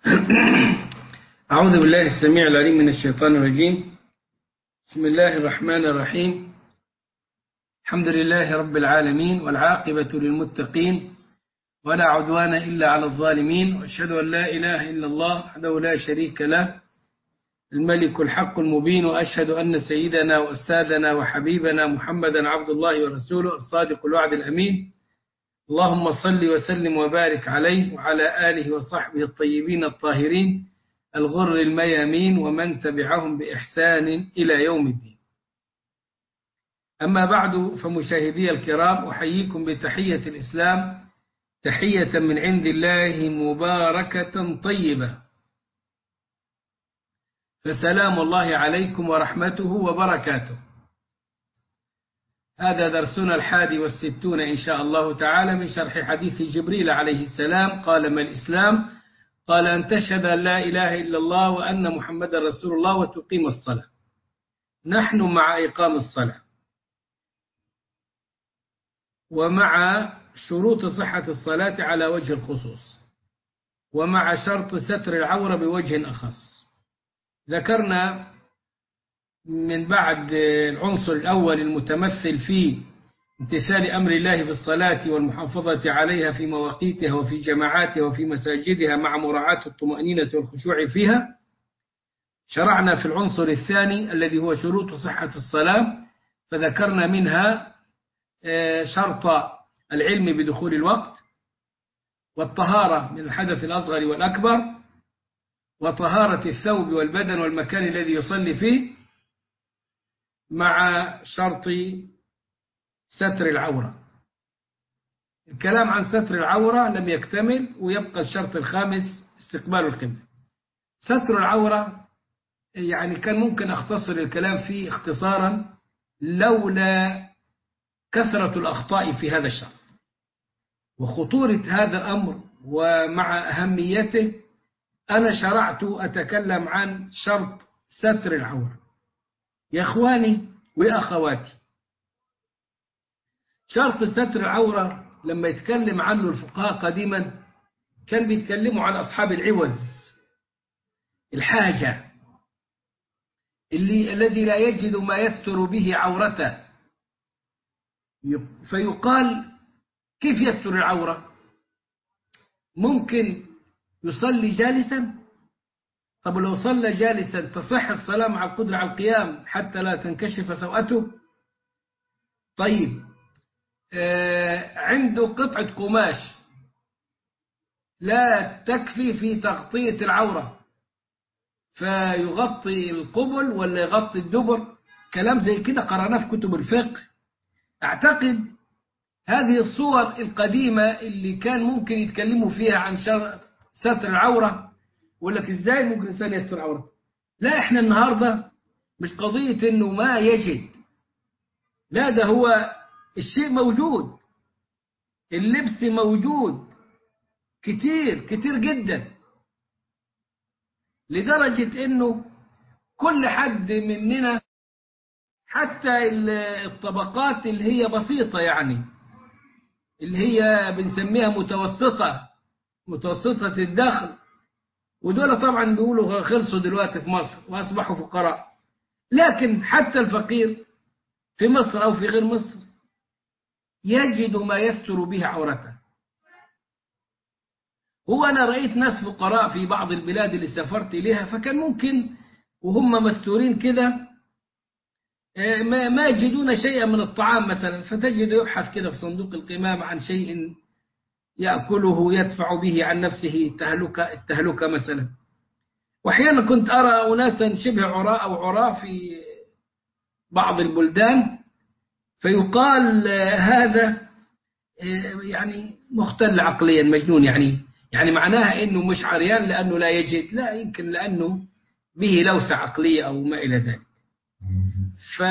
أعوذ بالله السميع العليم من الشيطان الرجيم بسم الله الرحمن الرحيم الحمد لله رب العالمين والعاقبة للمتقين ولا عدوان إلا على الظالمين وأشهد أن لا إله إلا الله وحده لا شريك له الملك الحق المبين وأشهد أن سيدنا وأستاذنا وحبيبنا محمدا عبد الله ورسوله الصادق الوعد الأمين اللهم صل وسلم وبارك عليه وعلى آله وصحبه الطيبين الطاهرين الغر الميامين ومن تبعهم بإحسان إلى يوم الدين أما بعد فمشاهدي الكرام أحييكم بتحية الإسلام تحية من عند الله مباركة طيبة فسلام الله عليكم ورحمته وبركاته هذا درسنا الحادي والستون إن شاء الله تعالى من شرح حديث جبريل عليه السلام قال ما الإسلام قال أن تشهد أن لا إله إلا الله وأن محمد رسول الله وتقيم الصلاة نحن مع إقام الصلاة ومع شروط صحة الصلاة على وجه الخصوص ومع شرط ستر العورة بوجه أخص ذكرنا من بعد العنصر الأول المتمثل في امتثال أمر الله في الصلاة والمحافظة عليها في مواقيتها وفي جماعاتها وفي مساجدها مع مراعاة الطمأنينة والخشوع فيها شرعنا في العنصر الثاني الذي هو شروط صحة الصلاة فذكرنا منها شرط العلم بدخول الوقت والطهارة من الحدث الأصغر والأكبر وطهارة الثوب والبدن والمكان الذي يصلي فيه مع شرط ستر العورة الكلام عن ستر العورة لم يكتمل ويبقى الشرط الخامس استقبال القبلة ستر العورة يعني كان ممكن أختصر الكلام فيه اختصارا لولا كثرة الأخطاء في هذا الشرط وخطورة هذا الأمر ومع أهميته أنا شرعت أتكلم عن شرط ستر العورة يا إخواني وأخواتي شرط ستر العورة لما يتكلم عنه الفقهاء قديما كان بيتكلموا عن أصحاب العوز الحاجة اللي الذي لا يجد ما يستر به عورته فيقال كيف يستر العورة ممكن يصلي جالسا طب لو صلى جالسا تصح الصلاة مع القدرة على القيام حتى لا تنكشف سوءته طيب آه عنده قطعة قماش لا تكفي في تغطية العورة فيغطي القبل ولا يغطي الدبر كلام زي كده قرأناه في كتب الفقه أعتقد هذه الصور القديمة اللي كان ممكن يتكلموا فيها عن ستر العورة يقول لك ازاي ممكن الانسان يستر عورته لا احنا النهارده مش قضيه انه ما يجد لا ده هو الشيء موجود اللبس موجود كتير كتير جدا لدرجة انه كل حد مننا حتى الطبقات اللي هي بسيطة يعني اللي هي بنسميها متوسطة متوسطة الدخل ودول طبعا بيقولوا خلصوا دلوقتي في مصر واصبحوا فقراء لكن حتى الفقير في مصر او في غير مصر يجد ما يستر به عورته هو انا رايت ناس فقراء في بعض البلاد اللي سافرت اليها فكان ممكن وهم مستورين كده ما يجدون شيئا من الطعام مثلا فتجد يبحث كده في صندوق القمامة عن شيء يأكله يدفع به عن نفسه تهلكة التهلكة مثلا وأحيانا كنت أرى أناسا شبه عراء أو عراء في بعض البلدان فيقال هذا يعني مختل عقليا مجنون يعني يعني معناها أنه مش عريان لأنه لا يجد لا يمكن لأنه به لوثة عقلية أو ما إلى ذلك ف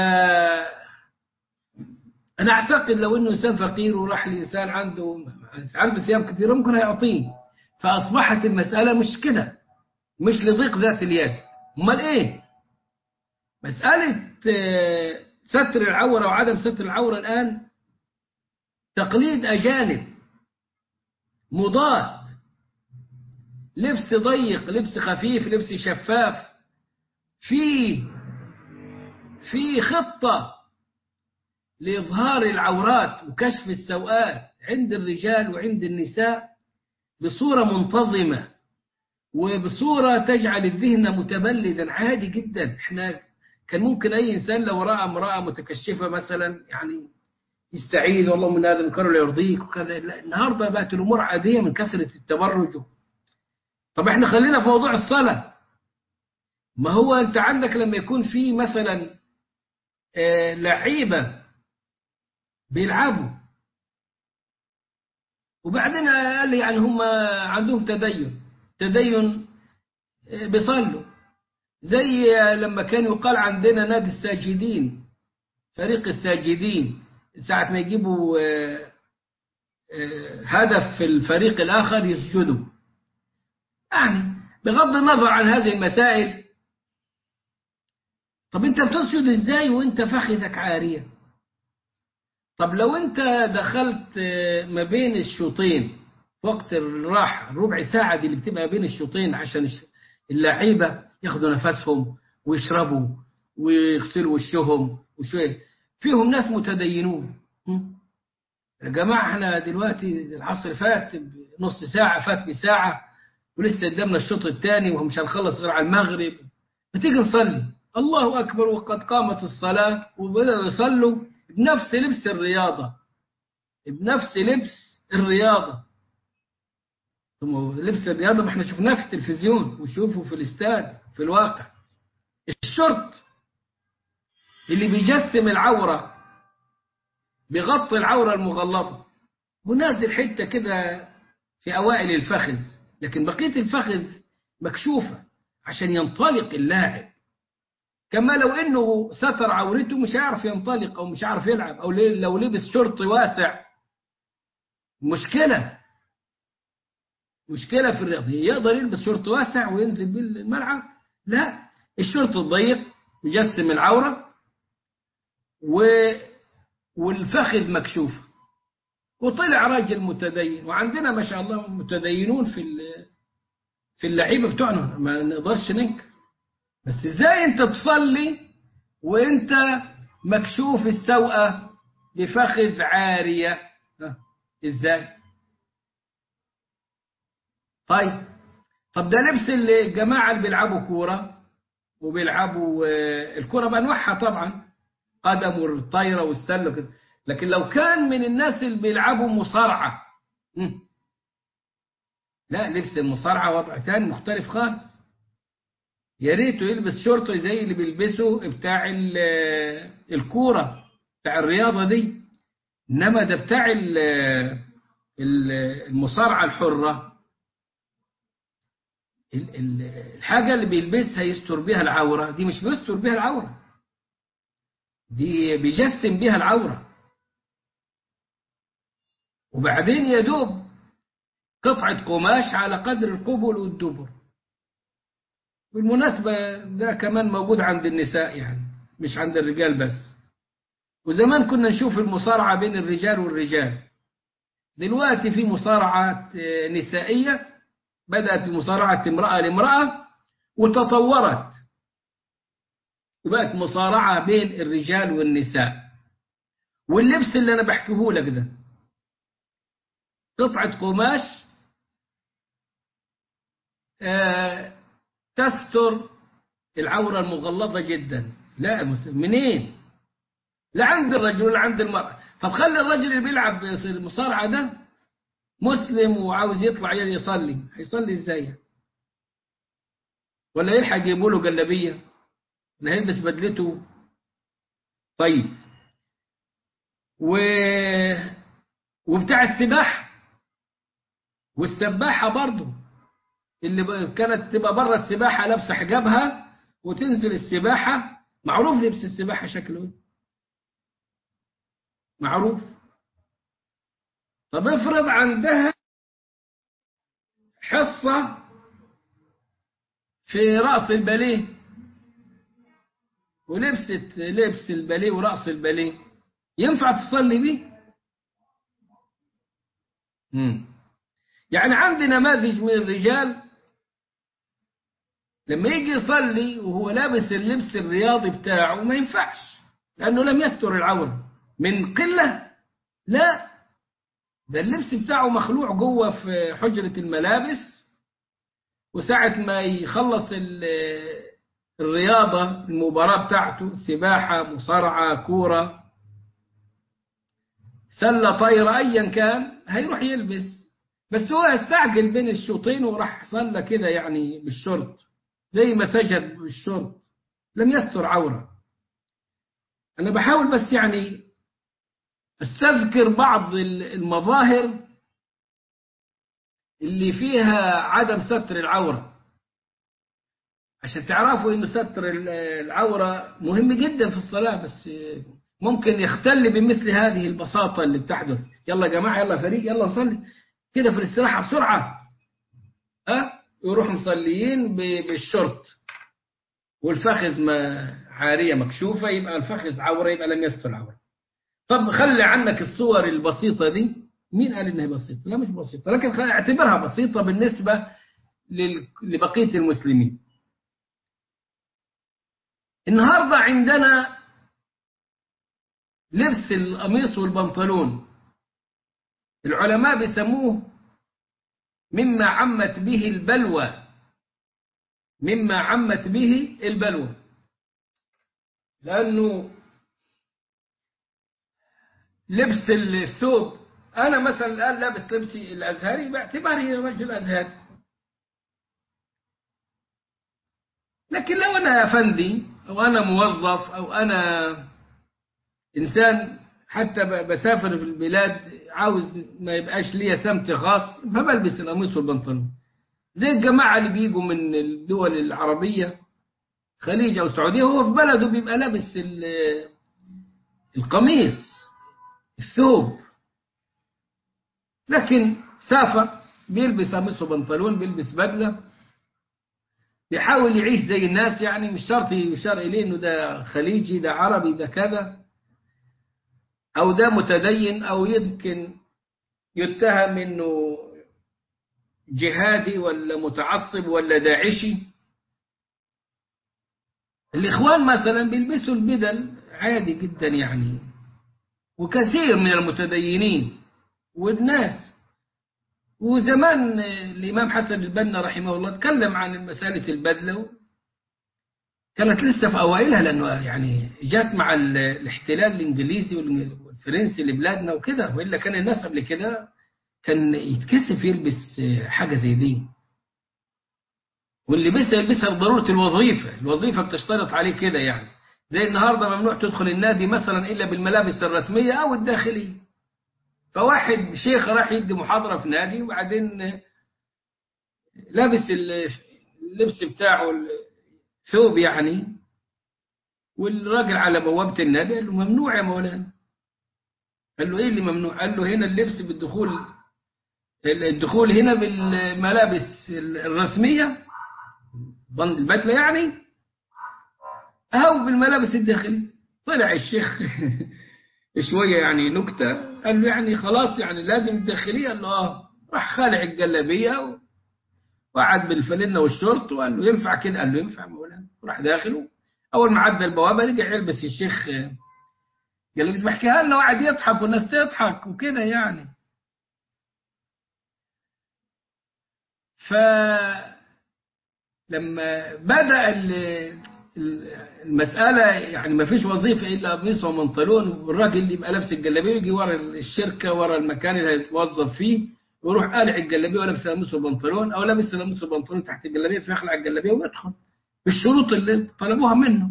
أنا أعتقد لو إنه إنسان فقير وراح لإنسان عنده عنده ثياب كثيرة ممكن هيعطيه فأصبحت المسألة مش كده مش لضيق ذات اليد أمال إيه مسألة ستر العورة وعدم ستر العورة الآن تقليد أجانب مضاد لبس ضيق لبس خفيف لبس شفاف في في خطة لإظهار العورات وكشف السوءات عند الرجال وعند النساء بصورة منتظمة وبصورة تجعل الذهن متبلدا عادي جدا احنا كان ممكن أي إنسان لو رأى امرأة متكشفة مثلا يعني يستعيذ والله من هذا المكر لا يرضيك وكذا لا النهارده بقت الامور عاديه من كثره التبرج طب احنا خلينا في موضوع الصلاه ما هو انت عندك لما يكون في مثلا آه لعيبه بيلعبوا وبعدين قال لي يعني هم عندهم تدين تدين آه بيصلوا زي لما كان يقال عندنا نادي الساجدين فريق الساجدين ساعة ما يجيبوا هدف في الفريق الآخر يسجدوا يعني بغض النظر عن هذه المسائل طب انت بتسجد ازاي وانت فخذك عارية طب لو انت دخلت ما بين الشوطين وقت الراحة الربع ساعة دي اللي بتبقى بين الشوطين عشان اللعيبة ياخدوا نفسهم ويشربوا ويغسلوا وشهم وشوية فيهم ناس متدينون يا جماعة احنا دلوقتي العصر فات نص ساعة فات بساعة ولسه قدامنا الشوط الثاني ومش هنخلص غير على المغرب بتيجي نصلي الله أكبر وقد قامت الصلاة وبدأوا يصلوا بنفس لبس الرياضة بنفس لبس الرياضة لبس الرياضة ما احنا شفناه في التلفزيون وشوفه في الاستاد في الواقع الشرط اللي بيجسم العورة بيغطي العورة المغلظة ونازل حتة كده في أوائل الفخذ لكن بقية الفخذ مكشوفة عشان ينطلق اللاعب كما لو انه ستر عورته مش هيعرف ينطلق او مش هيعرف يلعب او لو لبس شرط واسع مشكلة مشكلة في الرياضة يقدر يلبس شرط واسع وينزل بالملعب لا الشرط الضيق يجسم العورة و... والفخذ مكشوف وطلع راجل متدين وعندنا ما شاء الله متدينون في في اللعيبه بتوعنا ما نقدرش ننكر بس ازاي انت تصلي وانت مكشوف السوءه بفخذ عاريه ازاي طيب طب ده لبس الجماعه اللي بيلعبوا كوره وبيلعبوا الكوره بانواعها طبعا قدم والطايرة والسلة وكده لكن لو كان من الناس اللي بيلعبوا مصارعة لا لبس المصارعة وضع ثاني مختلف خالص يا ريته يلبس شورته زي اللي بيلبسه بتاع الكورة بتاع الرياضة دي إنما ده بتاع المصارعة الحرة الحاجة اللي بيلبسها يستر بيها العورة دي مش بيستر بيها العورة دي بيجسم بيها العورة وبعدين يدوب قطعة قماش على قدر القبل والدبر بالمناسبة ده كمان موجود عند النساء يعني مش عند الرجال بس وزمان كنا نشوف المصارعة بين الرجال والرجال دلوقتي في مصارعة نسائية بدأت بمصارعة امرأة لامرأة وتطورت وبقت مصارعة بين الرجال والنساء واللبس اللي أنا بحكيه لك ده قطعة قماش آه تستر العورة المغلظة جدا لا منين لا عند الرجل ولا عند المرأة فبخلي الرجل اللي بيلعب المصارعة ده مسلم وعاوز يطلع يصلي هيصلي ازاي ولا يلحق يجيبوا له جلابيه لا هيلبس بدلته طيب و وبتاع السباحة والسباحة برضو اللي كانت تبقى بره السباحة لابسة حجابها وتنزل السباحة معروف لبس السباحة شكله ايه معروف طب افرض عندها حصة في رأس الباليه ولبست لبس الباليه ورأس الباليه ينفع تصلي بيه مم. يعني عندي نماذج من الرجال لما يجي يصلي وهو لابس اللبس الرياضي بتاعه ما ينفعش لأنه لم يستر العورة من قلة لا ده اللبس بتاعه مخلوع جوه في حجرة الملابس وساعة ما يخلص الرياضة المباراة بتاعته سباحة مصارعة كورة سلة طايرة أيا كان هيروح يلبس بس هو استعجل بين الشوطين وراح صلى كده يعني بالشرط زي ما سجد بالشرط لم يستر عورة أنا بحاول بس يعني استذكر بعض المظاهر اللي فيها عدم ستر العورة عشان تعرفوا انه ستر العورة مهم جدا في الصلاة بس ممكن يختل بمثل هذه البساطة اللي بتحدث يلا يا جماعة يلا فريق يلا نصلي كده في الاستراحة بسرعة أه؟ يروح مصليين بالشرط والفخذ ما عارية مكشوفة يبقى الفخذ عورة يبقى لم يستر العورة طب خلي عنك الصور البسيطة دي مين قال انها بسيطة لا مش بسيطة لكن اعتبرها بسيطة بالنسبة لبقية المسلمين النهاردة عندنا لبس القميص والبنطلون العلماء بيسموه مما عمت به البلوى مما عمت به البلوى لأنه لبس الثوب أنا مثلا الآن لابس لبسي الأزهري باعتباري رجل أزهري لكن لو أنا أفندي أو أنا موظف أو أنا إنسان حتى بسافر في البلاد عاوز ما يبقاش ليا سمت خاص فبلبس القميص والبنطلون زي الجماعة اللي بيجوا من الدول العربية خليج أو السعودية هو في بلده بيبقى لابس القميص الثوب لكن سافر بيلبس قميص وبنطلون بيلبس بدلة بيحاول يعيش زي الناس يعني مش شرط يشار إليه إنه ده خليجي ده عربي ده كذا أو ده متدين أو يمكن يتهم إنه جهادي ولا متعصب ولا داعشي الإخوان مثلا بيلبسوا البدل عادي جدا يعني وكثير من المتدينين والناس وزمان الإمام حسن البنا رحمه الله تكلم عن مسألة البدلة كانت لسه في أوائلها لأنه يعني جات مع الاحتلال الإنجليزي والفرنسي لبلادنا وكده وإلا كان الناس قبل كده كان يتكسف يلبس حاجة زي دي واللي بس يلبسها لضرورة الوظيفة الوظيفة بتشترط عليه كده يعني زي النهاردة ممنوع تدخل النادي مثلا إلا بالملابس الرسمية أو الداخلية فواحد شيخ راح يدي محاضرة في نادي وبعدين لابس اللبس بتاعه ثوب يعني والراجل على بوابة النادي قال له ممنوع يا مولانا قال له ايه اللي ممنوع قال له هنا اللبس بالدخول الدخول هنا بالملابس الرسمية بند البدلة يعني أو بالملابس الداخلية طلع الشيخ شوية يعني نكتة قال له يعني خلاص يعني لازم الداخلية قال له اه راح خالع الجلابية وقعد بالفلنة والشورت وقال له ينفع كده قال له ينفع مولانا وراح داخله أول ما عدى البوابة رجع يلبس الشيخ قال له بحكيها لنا وقعد يضحك والناس تضحك وكده يعني ف لما بدأ المسألة يعني ما فيش وظيفة إلا قميص ومنطلون والراجل اللي يبقى لابس الجلابية يجي ورا الشركة ورا المكان اللي هيتوظف فيه ويروح قالع الجلابية ولابس قميص وبنطلون أو لابس قميص وبنطلون تحت الجلابية فيخلع الجلابية ويدخل بالشروط اللي طلبوها منه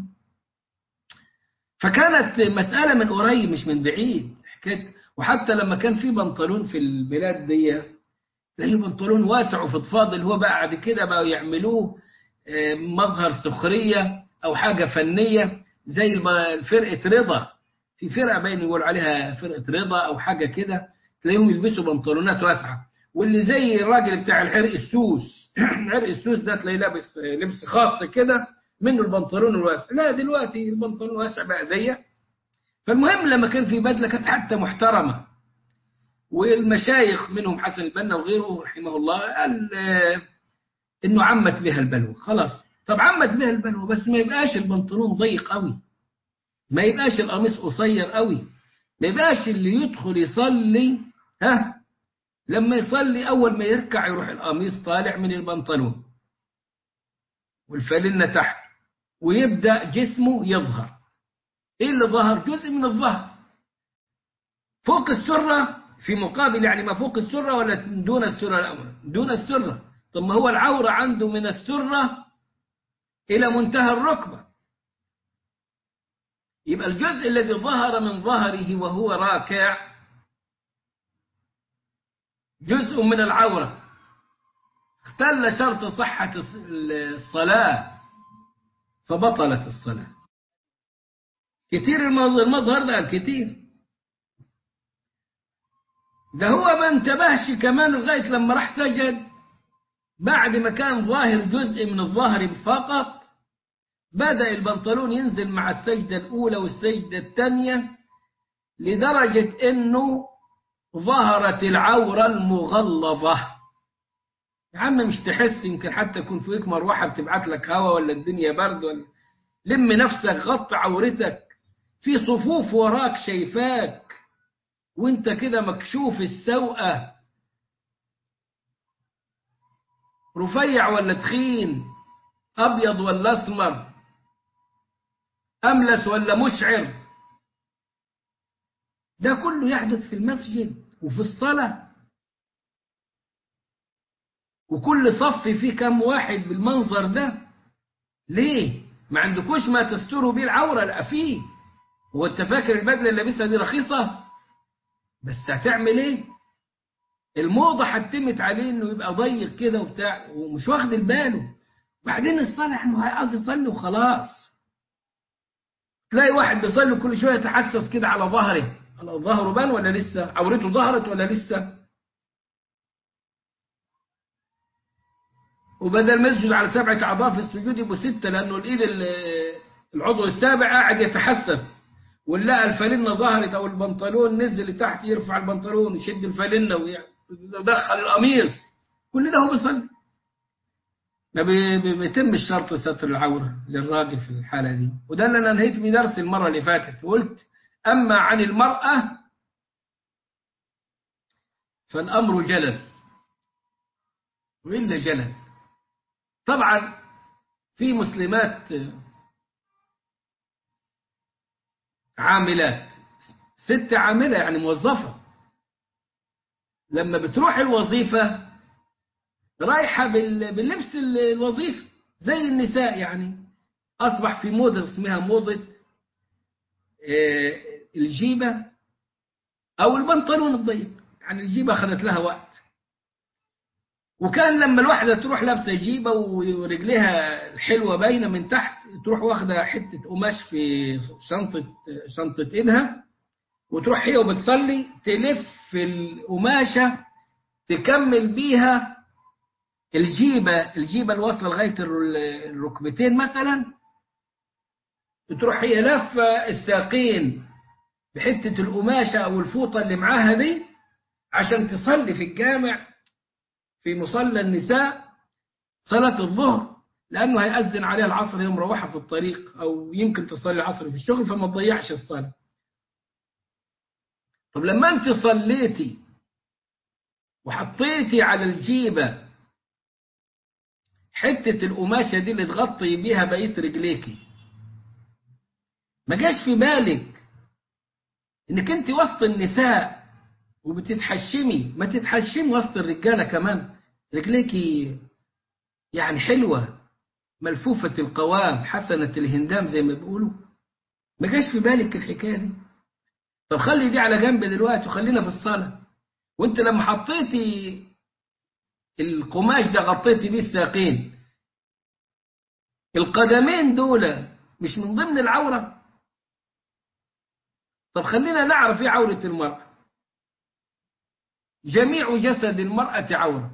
فكانت مسألة من قريب مش من بعيد حكاية وحتى لما كان في بنطلون في البلاد دي تلاقيه بنطلون واسع وفضفاض اللي هو بقى بعد كده بقوا يعملوه مظهر سخرية أو حاجة فنية زي فرقة رضا في فرقة باين يقول عليها فرقة رضا أو حاجة كده تلاقيهم يلبسوا بنطلونات واسعة واللي زي الراجل بتاع العرق السوس عرق السوس ده تلاقيه لابس لبس خاص كده منه البنطلون الواسع لا دلوقتي البنطلون الواسع بقى ضيق فالمهم لما كان في بدلة كانت حتى محترمة والمشايخ منهم حسن البنا وغيره رحمه الله قال انه عمت بها البلوى خلاص طب عمت بها البلوى بس ما يبقاش البنطلون ضيق قوي ما يبقاش القميص قصير قوي ما يبقاش اللي يدخل يصلي ها لما يصلي أول ما يركع يروح القميص طالع من البنطلون والفانلة تحت ويبدأ جسمه يظهر إيه اللي ظهر جزء من الظهر فوق السرة في مقابل يعني ما فوق السرة ولا دون السرة الأول دون السرة طب ما هو العورة عنده من السرة إلى منتهى الركبة يبقى الجزء الذي ظهر من ظهره وهو راكع جزء من العورة اختل شرط صحة الصلاة فبطلت الصلاة كتير المظهر ده كتير ده هو ما انتبهش كمان لغاية لما راح سجد بعد ما كان ظاهر جزء من الظهر فقط بدأ البنطلون ينزل مع السجدة الأولى والسجدة الثانية لدرجة أنه ظهرت العورة المغلظة يا عم مش تحس يمكن حتى يكون فيك مروحة بتبعت لك هوا ولا الدنيا برد ولا لم نفسك غط عورتك في صفوف وراك شايفاك وانت كده مكشوف السوءة رفيع ولا تخين أبيض ولا أسمر أملس ولا مشعر ده كله يحدث في المسجد وفي الصلاة وكل صف فيه كم واحد بالمنظر ده ليه ما عندكوش ما تستروا بيه العورة لا فيه هو انت فاكر البدلة اللي لابسها دي رخيصة بس هتعمل ايه الموضة حتمت عليه انه يبقى ضيق كده وبتاع ومش واخد باله بعدين الصلاة انه عايز يصلي وخلاص تلاقي واحد بيصلي كل شوية يتحسس كده على ظهره على ظهره بان ولا لسه عورته ظهرت ولا لسه وبدل ما يسجد على سبعة أعضاء في السجود يبقوا ستة لأنه الإيد العضو السابع قاعد يتحسس ونلاقى الفالنة ظهرت أو البنطلون نزل لتحت يرفع البنطلون يشد الفالنة ويدخل القميص كل ده هو بيصلي ما بيتم الشرط ستر العورة للراجل في الحالة دي وده اللي أنا نهيت بيه درس المرة اللي فاتت وقلت أما عن المرأة فالأمر جلل وإلا جلل طبعا في مسلمات عاملات ست عاملة يعني موظفة لما بتروح الوظيفة رايحة باللبس الوظيفي زي النساء يعني أصبح في موضة اسمها موضة الجيبة أو البنطلون الضيق يعني الجيبة أخذت لها وقت وكان لما الواحدة تروح لابسة جيبة ورجلها الحلوة باينة من تحت تروح واخدة حتة قماش في شنطة شنطة إيدها وتروح هي وبتصلي تلف القماشة تكمل بيها الجيبة الجيبة الواصلة لغاية الركبتين مثلا تروح هي لفة الساقين بحتة القماشة أو الفوطة اللي معاها دي عشان تصلي في الجامع في مصلى النساء صلاة الظهر لأنه هيأذن عليها العصر هي مروحة في الطريق أو يمكن تصلي العصر في الشغل فما تضيعش الصلاة طب لما أنت صليتي وحطيتي على الجيبة حتة القماشة دي اللي تغطي بيها بقية رجليكي ما جاش في بالك انك انت وسط النساء وبتتحشمي ما تتحشمي وسط الرجالة كمان رجليكي يعني حلوة ملفوفة القوام حسنة الهندام زي ما بيقولوا ما جاش في بالك الحكاية دي طب خلي دي على جنب دلوقتي وخلينا في الصلاة وانت لما حطيتي القماش ده غطيتي بيه الساقين القدمين دول مش من ضمن العورة طب خلينا نعرف ايه عورة المرأة جميع جسد المرأة عورة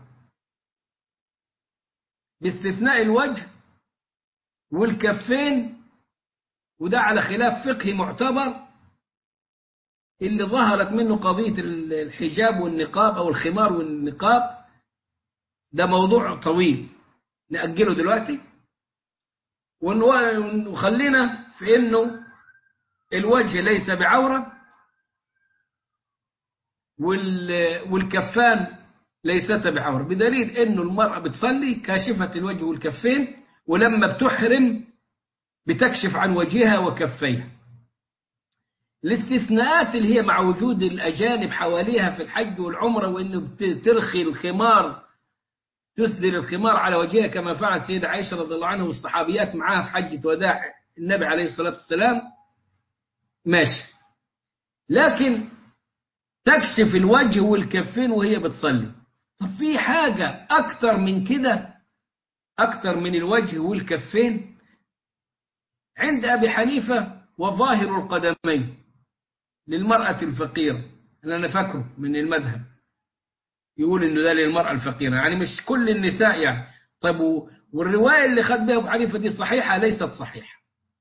باستثناء الوجه والكفين وده على خلاف فقهي معتبر اللي ظهرت منه قضية الحجاب والنقاب أو الخمار والنقاب ده موضوع طويل نأجله دلوقتي وخلينا في انه الوجه ليس بعورة والكفان ليست بعورة بدليل انه المرأة بتصلي كاشفة الوجه والكفين ولما بتحرم بتكشف عن وجهها وكفيها الاستثناءات اللي هي مع وجود الأجانب حواليها في الحج والعمرة وإنه ترخي الخمار تسدل الخمار على وجهها كما فعلت سيدة عائشة رضي الله عنها والصحابيات معاها في حجة وداع النبي عليه الصلاة والسلام ماشي لكن تكشف الوجه والكفين وهي بتصلي طب في حاجة أكتر من كده أكتر من الوجه والكفين عند أبي حنيفة وظاهر القدمين للمرأة الفقيرة اللي أنا فاكره من المذهب يقول إنه ده للمرأة الفقيرة يعني مش كل النساء يعني طيب والرواية اللي خد بها أبو حنيفة دي صحيحة ليست صحيحة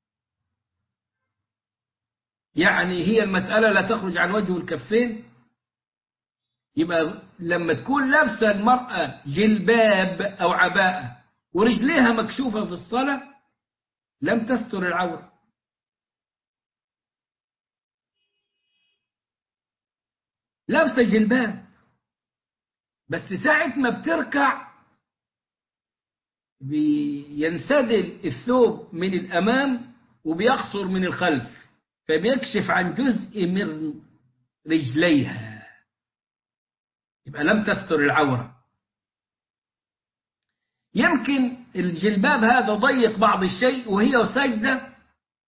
يعني هي المسألة لا تخرج عن وجه الكفين يبقى لما تكون لابسة المرأة جلباب أو عباءة ورجليها مكشوفة في الصلاة لم تستر العورة لابسة جلباب بس ساعة ما بتركع بينسدل الثوب من الأمام وبيقصر من الخلف فبيكشف عن جزء من رجليها يبقى لم تستر العورة يمكن الجلباب هذا ضيق بعض الشيء وهي ساجدة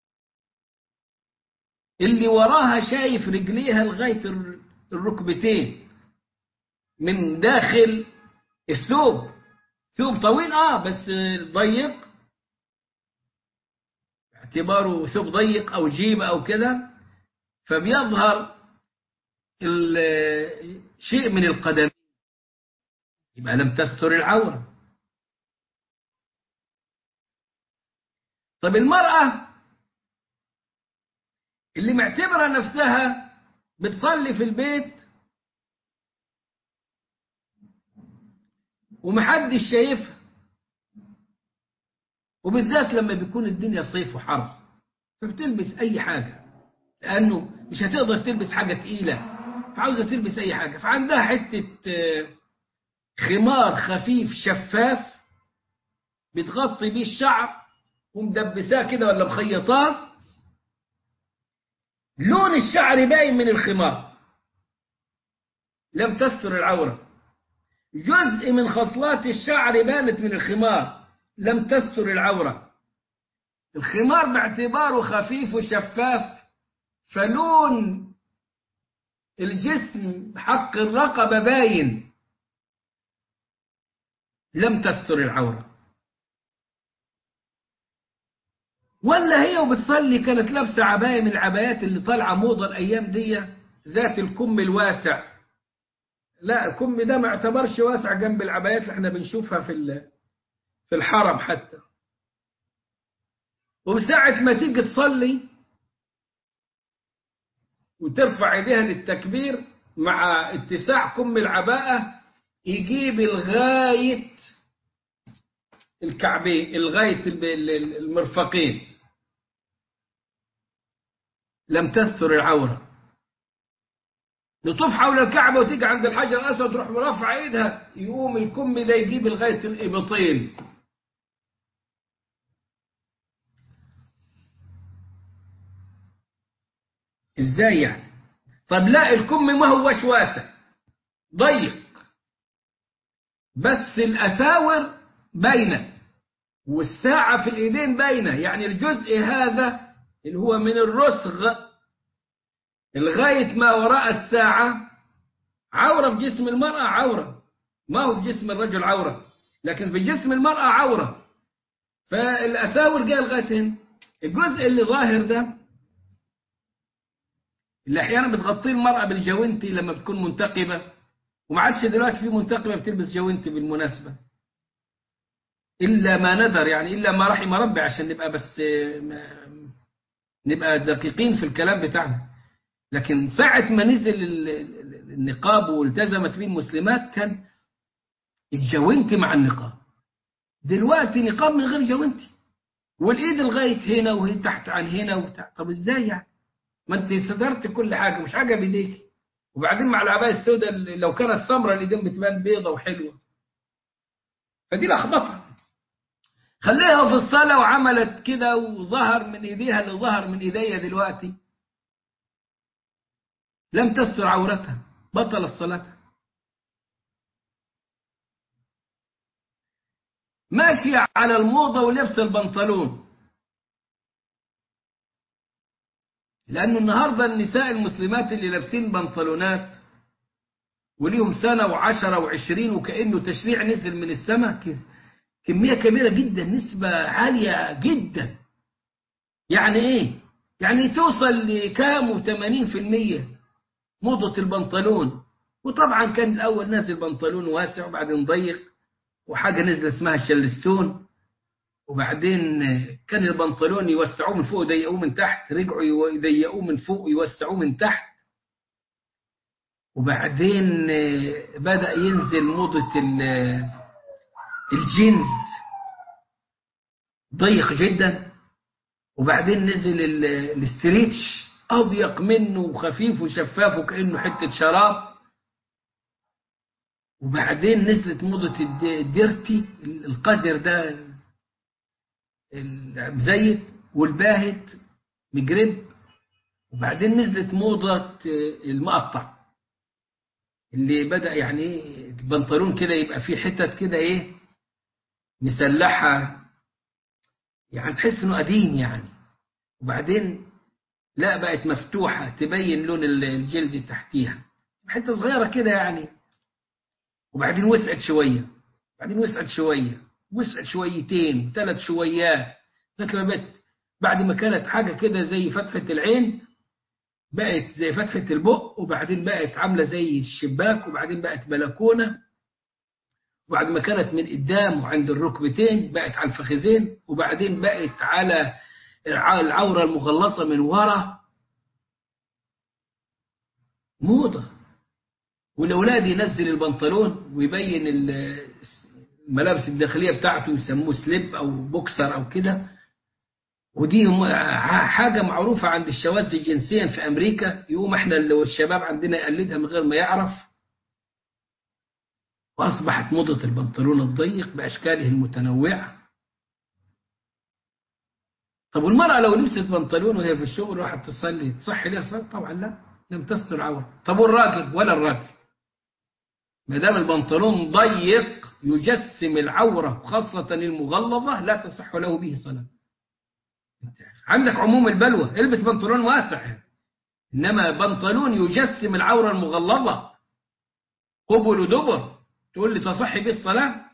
اللي وراها شايف رجليها لغاية الركبتين من داخل الثوب ثوب طويل اه بس ضيق اعتباره ثوب ضيق او جيب او كده فبيظهر شيء من القدم يبقى لم تستر العورة طب المرأة اللي معتبرة نفسها بتصلي في البيت ومحدش شايفها وبالذات لما بيكون الدنيا صيف وحر فبتلبس أي حاجة لأنه مش هتقدر تلبس حاجة تقيلة فعاوزة تلبس أي حاجة فعندها حتة خمار خفيف شفاف بتغطي بيه الشعر ومدبساه كده ولا مخيطاه لون الشعر باين من الخمار لم تستر العورة جزء من خصلات الشعر بانت من الخمار لم تستر العورة الخمار باعتباره خفيف وشفاف فلون الجسم حق الرقبة باين لم تستر العورة ولا هي وبتصلي كانت لابسة عباية من العبايات اللي طالعة موضة الأيام دي ذات الكم الواسع لا الكم ده ما اعتبرش واسع جنب العبايات اللي احنا بنشوفها في في الحرم حتى وساعة ما تيجي تصلي وترفع ايديها للتكبير مع اتساع كم العباءة يجيب لغاية الكعبين لغاية المرفقين لم تستر العورة نطوف حول الكعبة وتيجي عند الحجر الأسود تروح مرفع ايدها يقوم الكم ده يجيب لغاية الإبطين ازاي يعني طب لا الكم ما هوش واسع ضيق بس الأساور باينة والساعة في الإيدين باينة يعني الجزء هذا اللي هو من الرسغ لغاية ما وراء الساعة عورة في جسم المرأة عورة ما هو في جسم الرجل عورة لكن في جسم المرأة عورة فالأساور جاء لغاية هنا الجزء اللي ظاهر ده اللي أحيانا بتغطيه المرأة بالجوانتي لما بتكون منتقبة وما عادش دلوقتي في منتقبة بتلبس جوانتي بالمناسبة إلا ما ندر يعني إلا ما رحم ربي عشان نبقى بس نبقى دقيقين في الكلام بتاعنا لكن ساعة ما نزل النقاب والتزمت به المسلمات كان الجوانتي مع النقاب دلوقتي نقاب من غير جوانتي والايد لغايه هنا وهي تحت عن هنا وتحت طب ازاي يعني ما انت صدرت كل حاجه مش حاجه بايديك وبعدين مع العبايه السوداء اللي لو كانت سمراء الايدين بتبان بيضه وحلوه فدي لخبطه خليها في الصلاه وعملت كده وظهر من ايديها اللي ظهر من ايديا دلوقتي لم تستر عورتها بطلت صلاتها ماشية على الموضة ولبس البنطلون لأن النهاردة النساء المسلمات اللي لابسين بنطلونات وليهم سنة وعشرة وعشرين وكأنه تشريع نزل من السماء كمية كبيرة جدا نسبة عالية جدا يعني ايه يعني توصل لكام وثمانين في المية موضة البنطلون وطبعا كان الأول نازل بنطلون واسع وبعدين ضيق وحاجة نزل اسمها الشلستون وبعدين كان البنطلون يوسعوه من فوق ويضيقوه من تحت رجعوا يضيقوه من فوق ويوسعوه من تحت وبعدين بدأ ينزل موضة الجينز ضيق جدا وبعدين نزل الاستريتش أضيق منه وخفيف وشفاف وكأنه حتة شراب وبعدين نزلت موضة الديرتي القذر ده المزيت والباهت مجرب وبعدين نزلت موضة المقطع اللي بدأ يعني البنطلون كده يبقى فيه حتت كده ايه مسلحة يعني تحس انه قديم يعني وبعدين لا بقت مفتوحة تبين لون الجلد تحتيها حتة صغيرة كده يعني وبعدين وسعت شوية بعدين وسعت شوية وسعت شويتين ثلاث شويات لغايه لما بقت بعد ما كانت حاجة كده زي فتحة العين بقت زي فتحة البق وبعدين بقت عاملة زي الشباك وبعدين بقت بلكونة وبعد ما كانت من قدام وعند الركبتين بقت على الفخذين وبعدين بقت على العورة المغلظة من ورا موضة والأولاد ينزل البنطلون ويبين الملابس الداخلية بتاعته يسموه سليب أو بوكسر أو كده ودي حاجة معروفة عند الشواذ جنسيا في أمريكا يقوم احنا لو الشباب عندنا يقلدها من غير ما يعرف وأصبحت موضة البنطلون الضيق بأشكاله المتنوعة طب والمرأة لو لبست بنطلون وهي في الشغل راحت تصلي تصح لها الصلاة؟ طبعا لا لم تستر عورة طب والراجل ولا الراجل ما دام البنطلون ضيق يجسم العورة خاصة المغلظة لا تصح له به صلاة عندك عموم البلوى البس بنطلون واسع إنما بنطلون يجسم العورة المغلظة قبل ودبر تقول لي تصح به الصلاة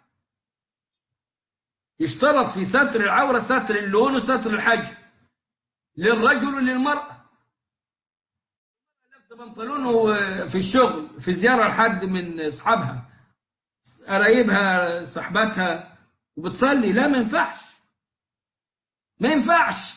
يشترط في ستر العورة ستر اللون وستر الحجم للرجل وللمرأة لابسه بنطلون في الشغل في زيارة لحد من أصحابها قرايبها صاحباتها وبتصلي لا ما ينفعش ما ينفعش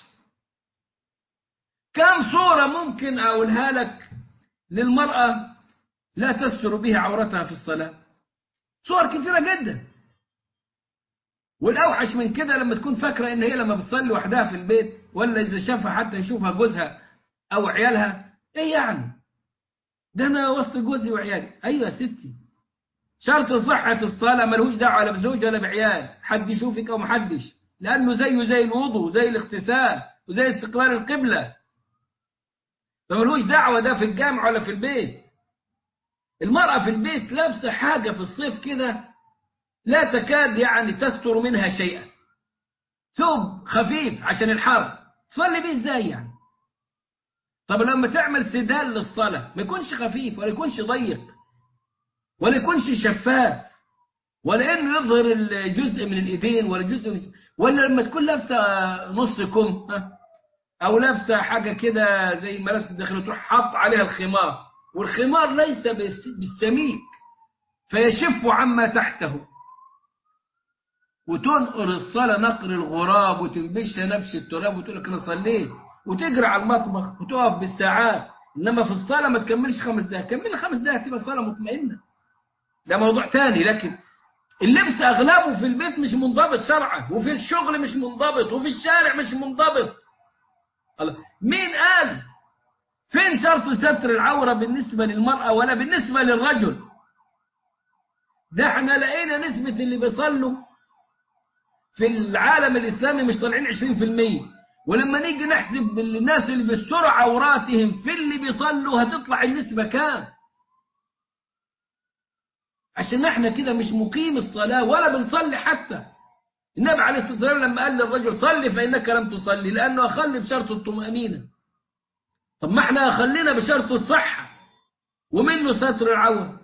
كم صورة ممكن أقولها لك للمرأة لا تستر بها عورتها في الصلاة صور كثيرة جدا والأوحش من كده لما تكون فاكرة إن هي لما بتصلي وحدها في البيت ولا إذا شافها حتى يشوفها جوزها أو عيالها إيه يعني ده أنا وسط جوزي وعيالي أيوة يا ستي شرط صحة الصلاة ملهوش دعوة لا بزوج ولا بعيال حد يشوفك أو محدش لأنه زيه زي الوضوء زي الاغتسال وزي استقرار القبلة فملهوش دعوة ده في الجامع ولا في البيت المرأة في البيت لابسة حاجة في الصيف كده لا تكاد يعني تستر منها شيئا ثوب خفيف عشان الحر تصلي بيه ازاي يعني طب لما تعمل سدال للصلاة ما يكونش خفيف ولا يكونش ضيق ولا يكونش شفاف ولا انه يظهر الجزء من الايدين ولا جزء من ولا لما تكون لابسه نص كم او لابسه حاجه كده زي ملابس الداخليه تروح حاط عليها الخمار والخمار ليس بالسميك فيشف عما تحته وتنقر الصلاة نقر الغراب وتنبشها نبش التراب وتقول لك انا صليت وتجري على المطبخ وتقف بالساعات انما في الصلاة ما تكملش خمس دقائق كمل خمس دقائق تبقى صلاة مطمئنة ده موضوع تاني لكن اللبس أغلبه في البيت مش منضبط شرعا وفي الشغل مش منضبط وفي الشارع مش منضبط الله. مين قال فين شرط ستر العورة بالنسبة للمرأة ولا بالنسبة للرجل ده احنا لقينا نسبة اللي بيصلوا في العالم الإسلامي مش طالعين 20% ولما نيجي نحسب الناس اللي بيستروا عوراتهم في اللي بيصلوا هتطلع النسبة كام عشان احنا كده مش مقيم الصلاة ولا بنصلي حتى النبي عليه الصلاة والسلام لما قال للرجل صلي فإنك لم تصلي لأنه أخلي بشرط الطمأنينة طب ما احنا أخلينا بشرط الصحة ومنه ستر العورة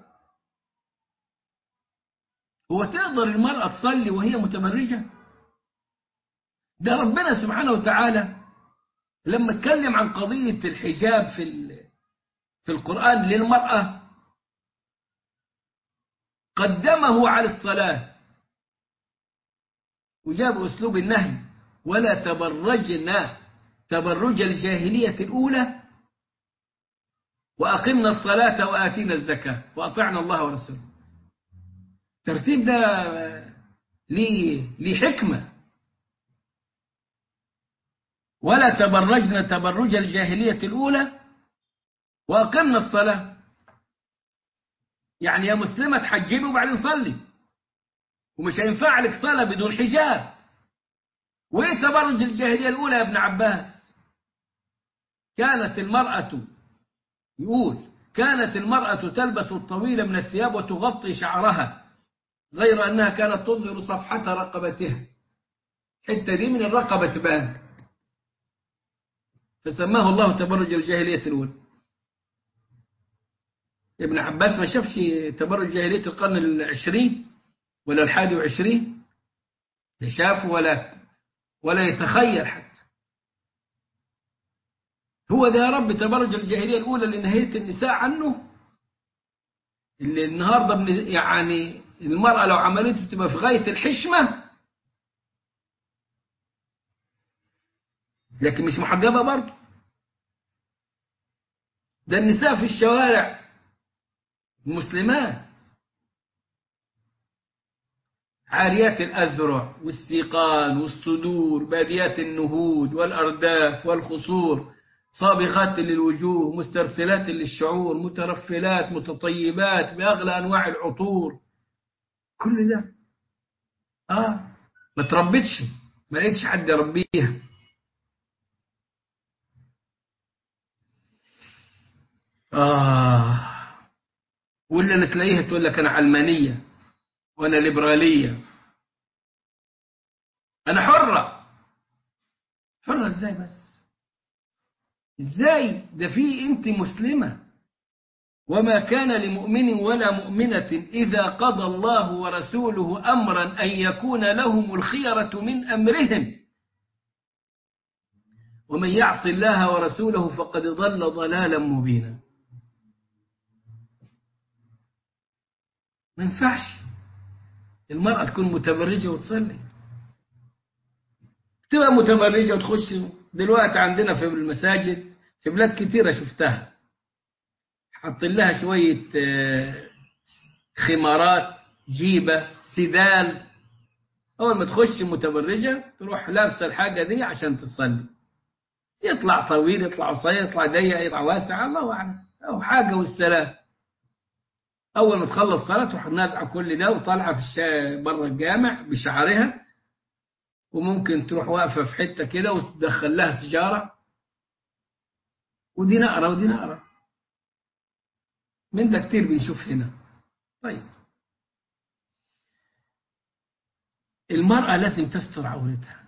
هو تقدر المرأة تصلي وهي متبرجة ده ربنا سبحانه وتعالى لما اتكلم عن قضية الحجاب في في القرآن للمرأة قدمه على الصلاة وجاب أسلوب النهي ولا تبرجنا تبرج الجاهلية الأولى وأقمنا الصلاة وآتينا الزكاة وأطعنا الله ورسوله الترتيب ده ليه, ليه حكمة ولا تبرجنا تبرج الجاهلية الأولى وأقمنا الصلاة يعني يا مسلمة تحجبي وبعدين صلي ومش هينفع لك صلاة بدون حجاب وإيه تبرج الجاهلية الأولى يا ابن عباس كانت المرأة يقول كانت المرأة تلبس الطويل من الثياب وتغطي شعرها غير أنها كانت تظهر صفحة رقبتها حتة دي من الرقبة تبان فسماه الله تبرج الجاهلية الأولى ابن عباس ما شافش تبرج جاهلية القرن العشرين ولا الحادي وعشرين لا شاف ولا ولا يتخيل حتى هو ده يا رب تبرج الجاهلية الأولى اللي نهيت النساء عنه اللي النهاردة يعني المرأة لو عملته تبقى في غاية الحشمة لكن مش محجبة برضه ده النساء في الشوارع مسلمات عاريات الأذرع والسيقان والصدور باديات النهود والأرداف والخصور صابغات للوجوه مسترسلات للشعور مترفلات متطيبات بأغلى أنواع العطور كل ده آه ما تربتش ما لقيتش حد يربيها آه ولا اللي تلاقيها تقول لك أنا علمانية وأنا ليبرالية أنا حرة حرة إزاي بس إزاي ده في أنت مسلمة وما كان لمؤمن ولا مؤمنة إذا قضى الله ورسوله أمرا أن يكون لهم الخيرة من أمرهم ومن يعص الله ورسوله فقد ضل ضلالا مبينا ما ينفعش المرأة تكون متبرجة وتصلي تبقى متبرجة وتخش دلوقتي عندنا في المساجد في بلاد كتيرة شفتها حط لها شوية خمارات جيبة سدال أول ما تخش متبرجة تروح لابسة الحاجة دي عشان تصلي يطلع طويل يطلع قصير يطلع ضيق يطلع واسع الله أعلم أو حاجة والسلام أول ما تخلص صلاة تروح نازعة كل ده وطالعة في الشا... بره الجامع بشعرها وممكن تروح واقفة في حتة كده وتدخل لها سجارة ودي نقرة ودي نقرة من ده كتير بنشوف هنا طيب المرأة لازم تستر عورتها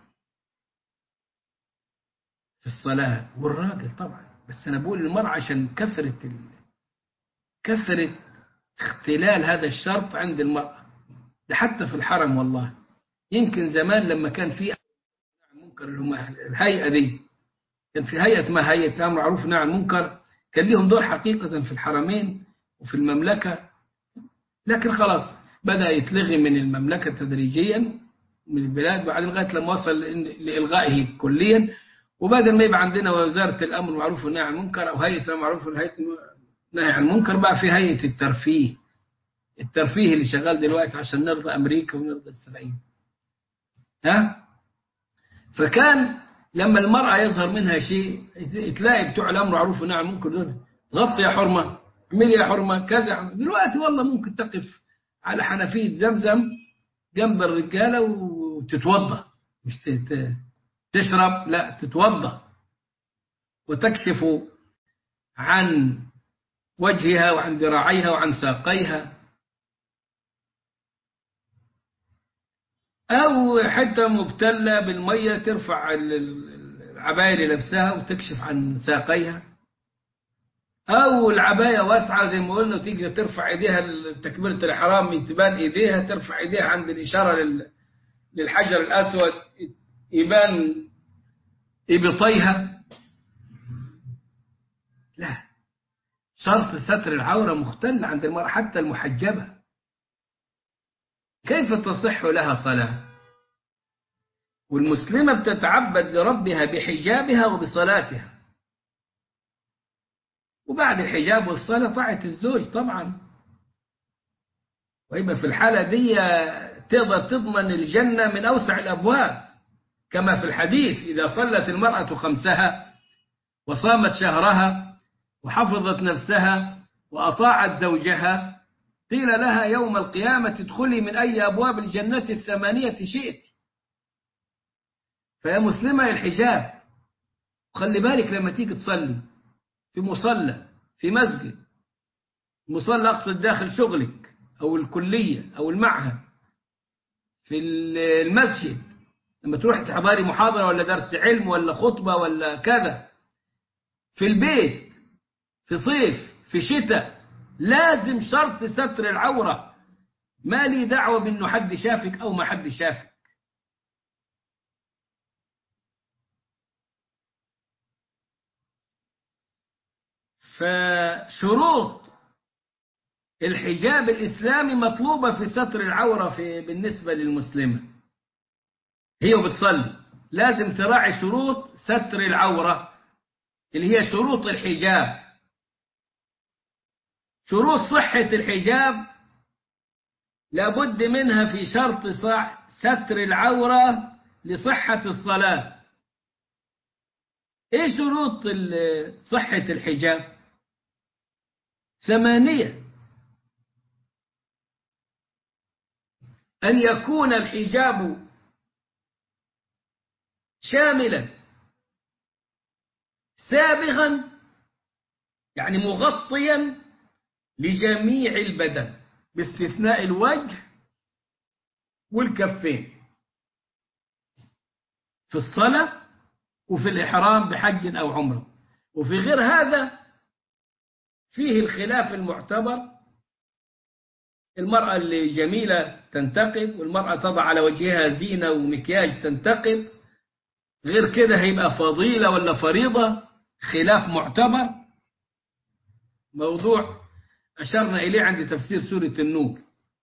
في الصلاة والراجل طبعا بس أنا بقول المرأة عشان كثرة ال... كثرة اختلال هذا الشرط عند المرأة ده حتى في الحرم والله يمكن زمان لما كان في منكر الهيئة دي كان في هيئة ما هيئة أمر معروف نهي عن المنكر كان لهم دور حقيقة في الحرمين وفي المملكة لكن خلاص بدأ يتلغي من المملكة تدريجيا من البلاد وبعدين لغاية لما وصل لإلغائه كليا وبدل ما يبقى عندنا وزارة الأمر المعروف والنهي عن المنكر أو هيئة الأمر المعروف والهيئة النهي عن المنكر بقى في هيئة الترفيه الترفيه اللي شغال دلوقتي عشان نرضى أمريكا ونرضى إسرائيل ها فكان لما المرأة يظهر منها شيء تلاقي بتوع الأمر معروف ونعم ممكن يقول غطي يا حرمة اعملي يا حرمة كذا دلوقتي والله ممكن تقف على حنفية زمزم جنب الرجالة وتتوضأ مش تشرب لا تتوضأ وتكشف عن وجهها وعن ذراعيها وعن ساقيها أو حتى مبتلة بالمية ترفع العباية اللي لابسها وتكشف عن ساقيها أو العباية واسعة زي ما قلنا وتيجي ترفع إيديها تكبيرة الإحرام تبان إيديها ترفع إيديها عند الإشارة للحجر الأسود يبان إبطيها لا شرط ستر العورة مختل عند المرأة حتى المحجبة كيف تصح لها صلاة والمسلمة بتتعبد لربها بحجابها وبصلاتها وبعد الحجاب والصلاة طاعة الزوج طبعا ويبقى في الحالة دي تقدر تضمن الجنة من أوسع الأبواب كما في الحديث إذا صلت المرأة خمسها وصامت شهرها وحفظت نفسها وأطاعت زوجها قيل لها يوم القيامة ادخلي من أي أبواب الجنة الثمانية شئت فيا مسلمة الحجاب خلي بالك لما تيجي تصلي في مصلى في مسجد مصلى أقصد داخل شغلك أو الكلية أو المعهد في المسجد لما تروح تحضري محاضرة ولا درس علم ولا خطبة ولا كذا في البيت في صيف في شتاء لازم شرط ستر العورة ما لي دعوة بأنه حد شافك أو ما حد شافك فشروط الحجاب الإسلامي مطلوبة في ستر العورة في بالنسبة للمسلمة هي وبتصلي لازم تراعي شروط ستر العورة اللي هي شروط الحجاب شروط صحة الحجاب لابد منها في شرط ستر العورة لصحة الصلاة ايه شروط صحة الحجاب ثمانية أن يكون الحجاب شاملا سابغا يعني مغطيا لجميع البدن باستثناء الوجه والكفين في الصلاة وفي الإحرام بحج أو عمره وفي غير هذا فيه الخلاف المعتبر المرأة اللي جميلة تنتقب والمرأة تضع على وجهها زينة ومكياج تنتقب غير كده هيبقى فضيلة ولا فريضة خلاف معتبر موضوع أشرنا إليه عند تفسير سورة النور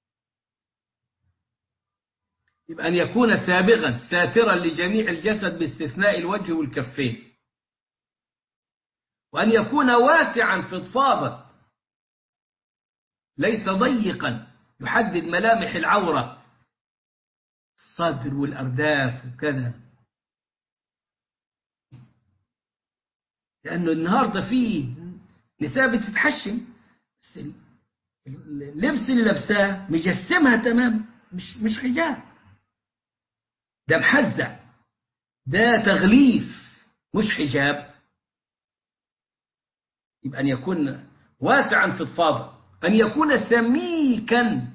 يبقى أن يكون سابغا ساترا لجميع الجسد باستثناء الوجه والكفين وأن يكون واسعا فضفاضا ليس ضيقا يحدد ملامح العورة الصدر والأرداف وكذا لأنه النهاردة في نساء بتتحشم اللبس اللي لابساه مجسمها تمام مش مش حجاب ده محزع ده تغليف مش حجاب يبقى أن يكون واسعا فضفاضا أن يكون سميكا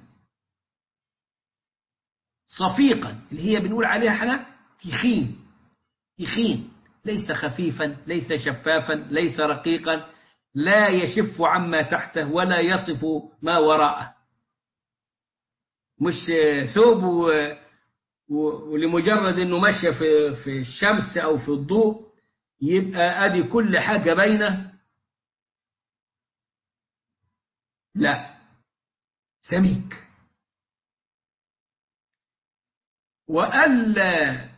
صفيقا اللي هي بنقول عليها احنا تخين تخين ليس خفيفا ليس شفافا ليس رقيقا لا يشف عما تحته ولا يصف ما وراءه مش ثوب و... و... ولمجرد انه ماشي في في الشمس او في الضوء يبقى ادي كل حاجه باينه لا سميك والا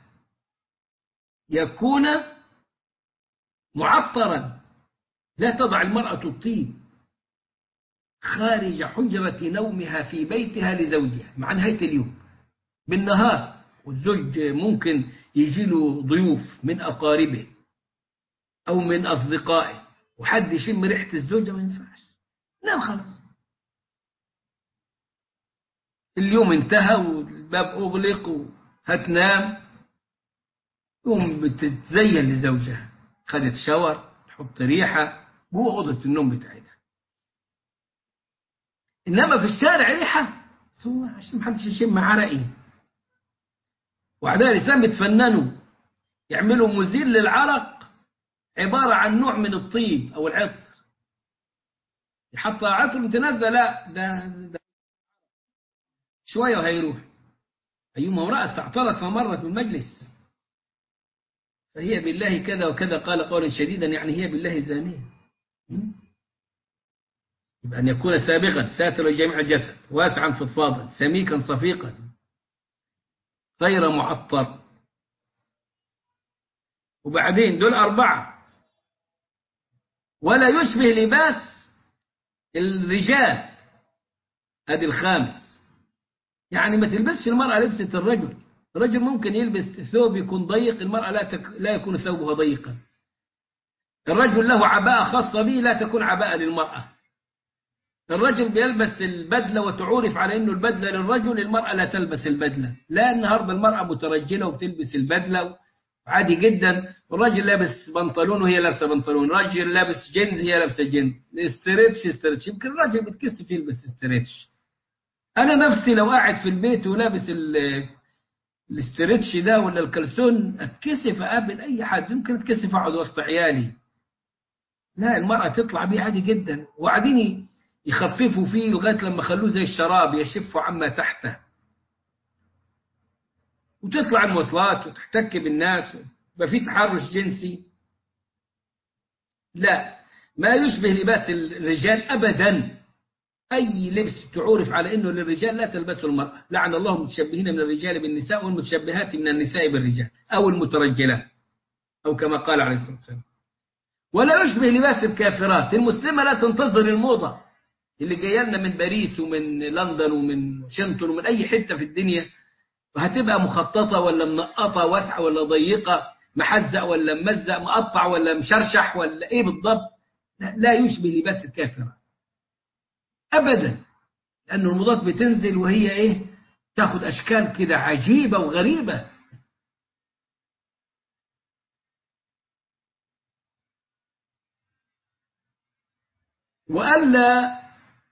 يكون معطرا لا تضع المرأة الطيب خارج حجرة نومها في بيتها لزوجها مع نهاية اليوم بالنهار والزوج ممكن يجي له ضيوف من أقاربه أو من أصدقائه وحد يشم ريحة الزوجة ما ينفعش نام خلاص اليوم انتهى والباب أغلق وهتنام تقوم بتتزين لزوجها خدت شاور تحط ريحة جوه أوضة النوم بتاعتها إنما في الشارع ريحة عشان محدش يشم عرقي وعدها الإسلام بتفننوا يعملوا مزيل للعرق عبارة عن نوع من الطيب أو العطر يحط عطر متنزه لا ده, ده شوية وهيروح أيما امرأة استعطرت فمرت بالمجلس فهي بالله كذا وكذا قال قولا شديدا يعني هي بالله زانية يبقى أن يكون سابغا ساتر جميع الجسد واسعا فضفاضا سميكا صفيقا غير معطر وبعدين دول أربعة ولا يشبه لباس الرجال هذه الخامس يعني ما تلبسش المرأة لبسة الرجل الرجل ممكن يلبس ثوب يكون ضيق المرأة لا, تك... لا يكون ثوبها ضيقا الرجل له عباءة خاصة به لا تكون عباءة للمرأة الرجل بيلبس البدلة وتعرف على أنه البدلة للرجل المرأة لا تلبس البدلة لا النهاردة المرأة مترجلة وبتلبس البدلة عادي جدا الراجل لابس بنطلون وهي لابسه بنطلون الراجل لابس جينز هي لابسه جينز استريتش استريتش يمكن الراجل بيتكسف يلبس استريتش انا نفسي لو قاعد في البيت ولابس الاستريتش ده ولا الكلسون اتكسف اقابل اي حد يمكن اتكسف اقعد وسط عيالي لا المرأة تطلع بيه عادي جدا وبعدين يخففوا فيه لغاية لما خلوه زي الشراب يشف عما تحته وتطلع المواصلات وتحتك بالناس يبقى في تحرش جنسي لا ما يشبه لباس الرجال أبدا أي لبس تعرف على أنه للرجال لا تلبسه المرأة لعن الله المتشبهين من الرجال بالنساء والمتشبهات من النساء بالرجال أو المترجلات أو كما قال عليه الصلاة والسلام ولا يشبه لباس الكافرات المسلمة لا تنتظر الموضة اللي جايه لنا من باريس ومن لندن ومن واشنطن ومن أي حتة في الدنيا وهتبقى مخططة ولا منقطة واسعة ولا ضيقة محزق ولا ممزق مقطع ولا مشرشح ولا ايه بالضبط لا, لا يشبه لباس الكافرة ابدا لأن المضاد بتنزل وهي ايه تاخد اشكال كده عجيبة وغريبة وألا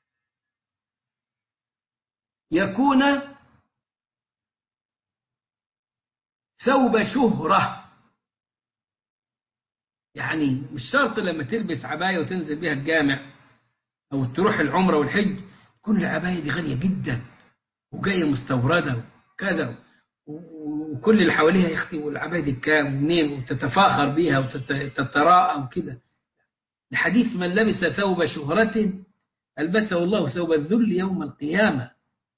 يكون ثوب شهرة يعني مش شرط لما تلبس عباية وتنزل بيها الجامع أو تروح العمرة والحج تكون العباية دي غالية جدا وجاية مستوردة وكذا وكل اللي حواليها يختي العباية دي بكام ومنين وتتفاخر بيها وتتراءى وكده الحديث من لبس ثوب شهرة ألبسه الله ثوب الذل يوم القيامة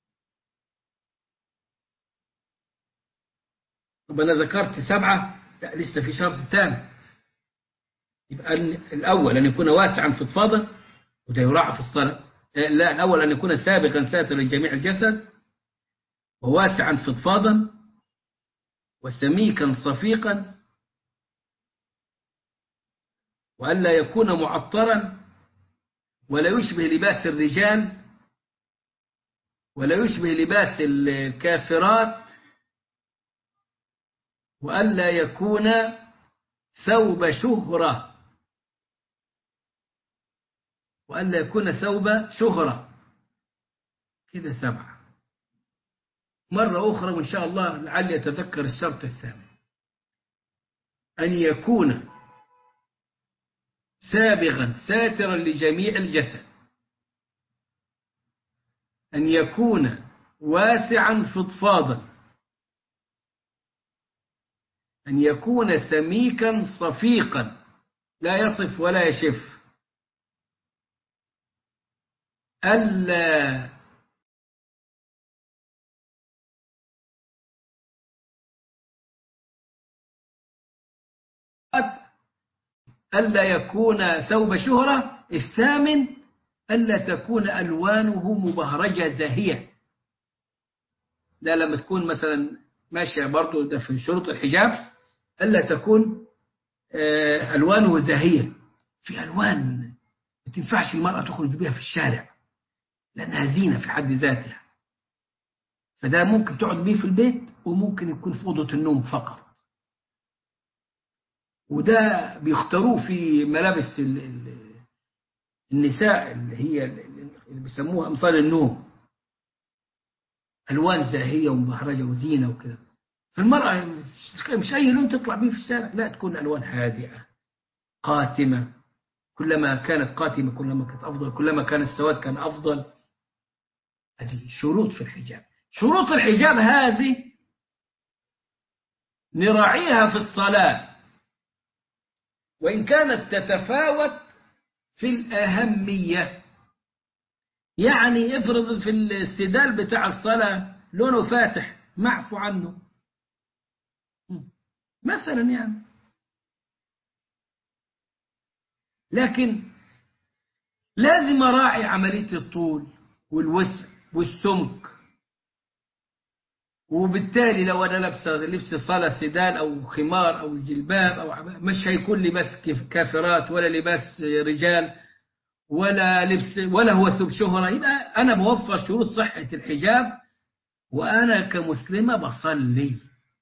طب أنا ذكرت سبعة لا لسه في شرط ثاني يبقى الأول أن يكون واسعا فضفاضا وده يراعى في الصلاة لا الأول أن يكون سابقا ساترا لجميع الجسد وواسعا فضفاضا وسميكا صفيقا وألا يكون معطرا ولا يشبه لباس الرجال ولا يشبه لباس الكافرات وألا يكون ثوب شهرة وألا يكون ثوب شهرة كده سبعة مرة أخرى وإن شاء الله لعلي أتذكر الشرط الثاني أن يكون سابغا ساترا لجميع الجسد أن يكون واسعا فضفاضا أن يكون سميكا صفيقا لا يصف ولا يشف ألا ألا يكون ثوب شهرة الثامن ألا تكون ألوانه مبهرجة زاهية لا لما تكون مثلا ماشية برضو ده في شروط الحجاب ألا تكون ألوانه زاهية في ألوان ما تنفعش المرأة تخرج بها في الشارع لأنها زينة في حد ذاتها فده ممكن تقعد بيه في البيت وممكن يكون في أوضة النوم فقط وده بيختاروه في ملابس النساء اللي هي اللي بيسموها أمثال النوم ألوان زاهية ومبهرجة وزينة وكده فالمرأة مش أي لون تطلع بيه في الشارع لا تكون ألوان هادئة قاتمة كلما كانت قاتمة كلما كانت أفضل كلما كان السواد كان أفضل هذه شروط في الحجاب شروط الحجاب هذه نراعيها في الصلاة وإن كانت تتفاوت في الأهمية يعني افرض في السدال بتاع الصلاة لونه فاتح معفو عنه مثلا يعني لكن لازم أراعي عملية الطول والوسع والسمك وبالتالي لو أنا لابسة لبس صلاة سدال أو خمار أو جلباب أو عباء مش هيكون لباس كافرات ولا لباس رجال ولا لبس ولا هو ثوب شهرة يبقى أنا بوفر شروط صحة الحجاب وأنا كمسلمة بصلي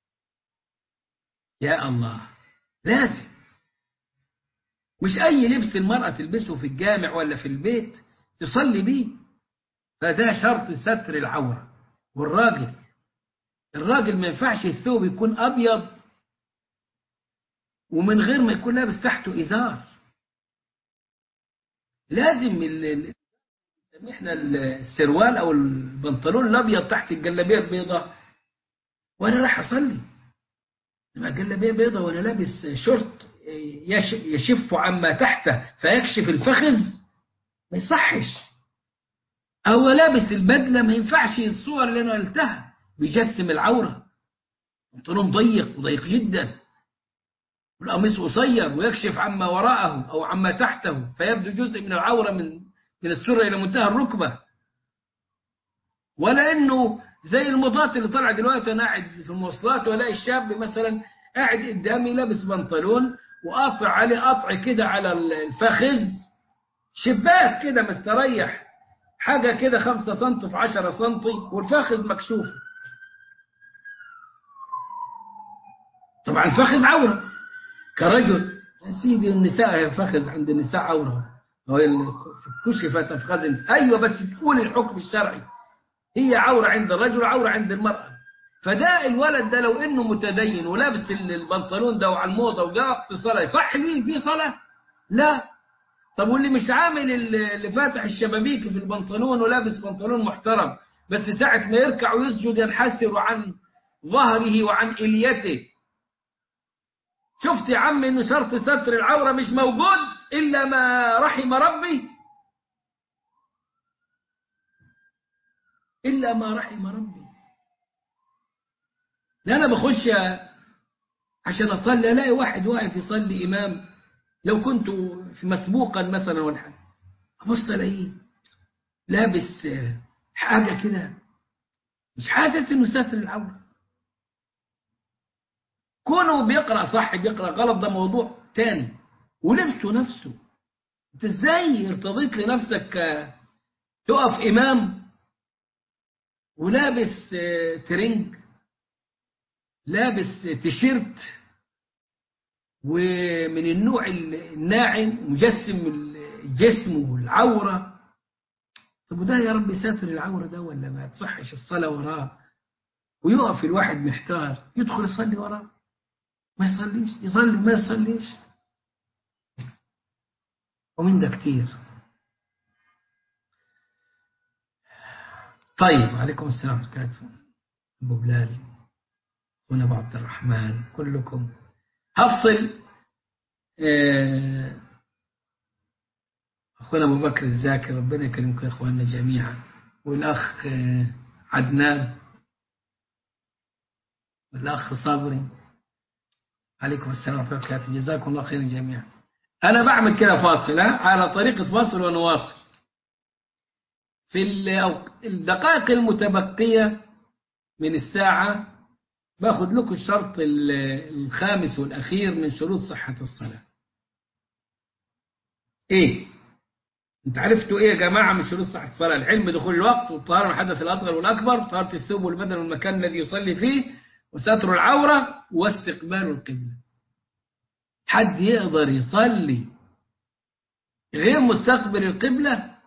يا الله لازم مش أي لبس المرأة تلبسه في الجامع ولا في البيت تصلي بيه فده شرط ستر العورة والراجل الراجل ما ينفعش الثوب يكون أبيض ومن غير ما يكون لابس تحته إزار لازم احنا السروال أو البنطلون الأبيض تحت الجلابية البيضاء وأنا راح أصلي لما الجلابية بيضاء وأنا لابس شورت يشف عما تحته فيكشف الفخذ ما يصحش أو لابس البدلة ما ينفعش الصور اللي أنا قلتها بيجسم العورة بنطلون ضيق وضيق جدا والقميص قصير ويكشف عما وراءه أو عما تحته فيبدو جزء من العورة من من السرة إلى منتهى الركبة ولا إنه زي المضات اللي طلع دلوقتي أنا قاعد في المواصلات وألاقي الشاب مثلا قاعد قدامي لابس بنطلون وقاطع عليه قطع كده على الفخذ شباك كده مستريح حاجة كده خمسة سنتي في عشرة سنتي والفخذ مكشوف طبعا الفخذ عورة كرجل يا سيدي النساء الفخذ عند النساء عورة كشفت أفخاذ أيوة بس تقول الحكم الشرعي هي عورة عند الرجل عورة عند المرأة فده الولد ده لو انه متدين ولابس البنطلون ده وعلى الموضه وجاء في صلاه صح ليه في صلاه؟ لا طب واللي مش عامل اللي فاتح الشبابيك في البنطلون ولابس بنطلون محترم بس ساعة ما يركع ويسجد ينحسر عن ظهره وعن إليته شفت يا عم انه شرط ستر العورة مش موجود إلا ما رحم ربي إلا ما رحم ربي لا أنا بخش عشان أصلي ألاقي واحد واقف يصلي إمام لو كنت في مسبوقا مثلا ولا حاجة أبص ألاقيه لابس حاجة كده مش حاسس إنه ستر العورة كونه بيقرأ صح بيقرأ غلط ده موضوع تاني ولبسه نفسه انت ازاي ارتضيت لنفسك تقف إمام ولابس ترنج لابس تيشيرت ومن النوع الناعم مجسم الجسم والعورة طب وده يا رب ساتر العورة ده ولا ما تصحش الصلاة وراه ويقف الواحد محتار يدخل يصلي وراه ما يصليش يصلي ما يصليش ومن ده كتير طيب عليكم السلام ورحمة الله أبو بلال هنا أبو عبد الرحمن كلكم هفصل أخونا أبو بكر الزاكر ربنا يكرمكم يا إخواننا جميعا والأخ عدنان والأخ صابري عليكم السلام ورحمة الله وبركاته جزاكم الله خيرا جميعا أنا بعمل كده فاصل على طريقة فاصل ونواصل في الدقائق المتبقية من الساعة باخد لكم الشرط الخامس والأخير من شروط صحة الصلاة إيه؟ انت عرفتوا ايه يا جماعة من شروط صحة الصلاة العلم دخول الوقت والطهارة من الحدث الأصغر والأكبر طهارة الثوب والبدن والمكان الذي يصلي فيه وستر العورة واستقبال القبلة حد يقدر يصلي غير مستقبل القبلة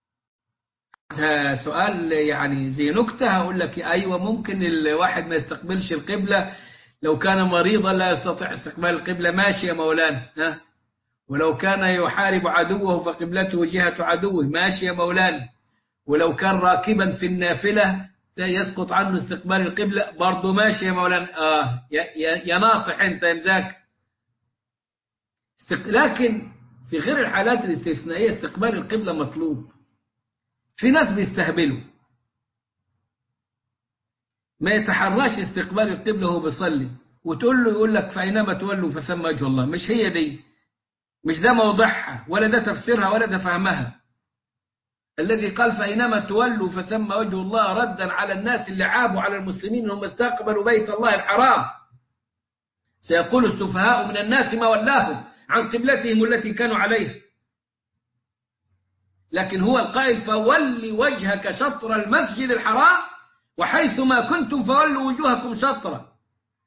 سؤال يعني زي نكتة هقول لك أيوة ممكن الواحد ما يستقبلش القبلة لو كان مريضا لا يستطيع استقبال القبلة ماشي يا مولانا ها ولو كان يحارب عدوه فقبلته جهة عدوه ماشي يا مولانا ولو كان راكبا في النافلة يسقط عنه استقبال القبلة برضه ماشي يا مولانا آه يا, يا ناصح أنت يا مذاك لكن في غير الحالات الاستثنائية استقبال القبلة مطلوب في ناس بيستهبلوا ما يتحراش استقبال القبلة وهو بيصلي وتقول له يقول لك فأينما تولوا فثم وجه الله مش هي دي مش ده موضعها ولا ده تفسيرها ولا ده فهمها الذي قال فأينما تولوا فثم وجه الله ردا على الناس اللي عابوا على المسلمين انهم استقبلوا بيت الله الحرام سيقول السفهاء من الناس ما ولاهم عن قبلتهم التي كانوا عليها لكن هو القائل فول وجهك شطر المسجد الحرام وحيث ما كنتم فولوا وجوهكم شطرا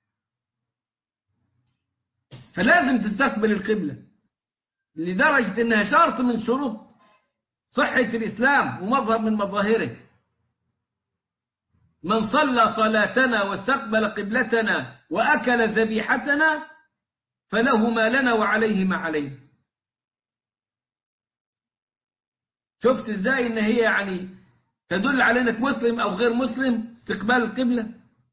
فلازم تستقبل القبلة لدرجة انها شرط من شروط صحة الإسلام ومظهر من مظاهره من صلى صلاتنا واستقبل قبلتنا وأكل ذبيحتنا فله ما لنا وعليه ما عليه شفت ازاي ان هي يعني تدل على انك مسلم او غير مسلم استقبال القبلة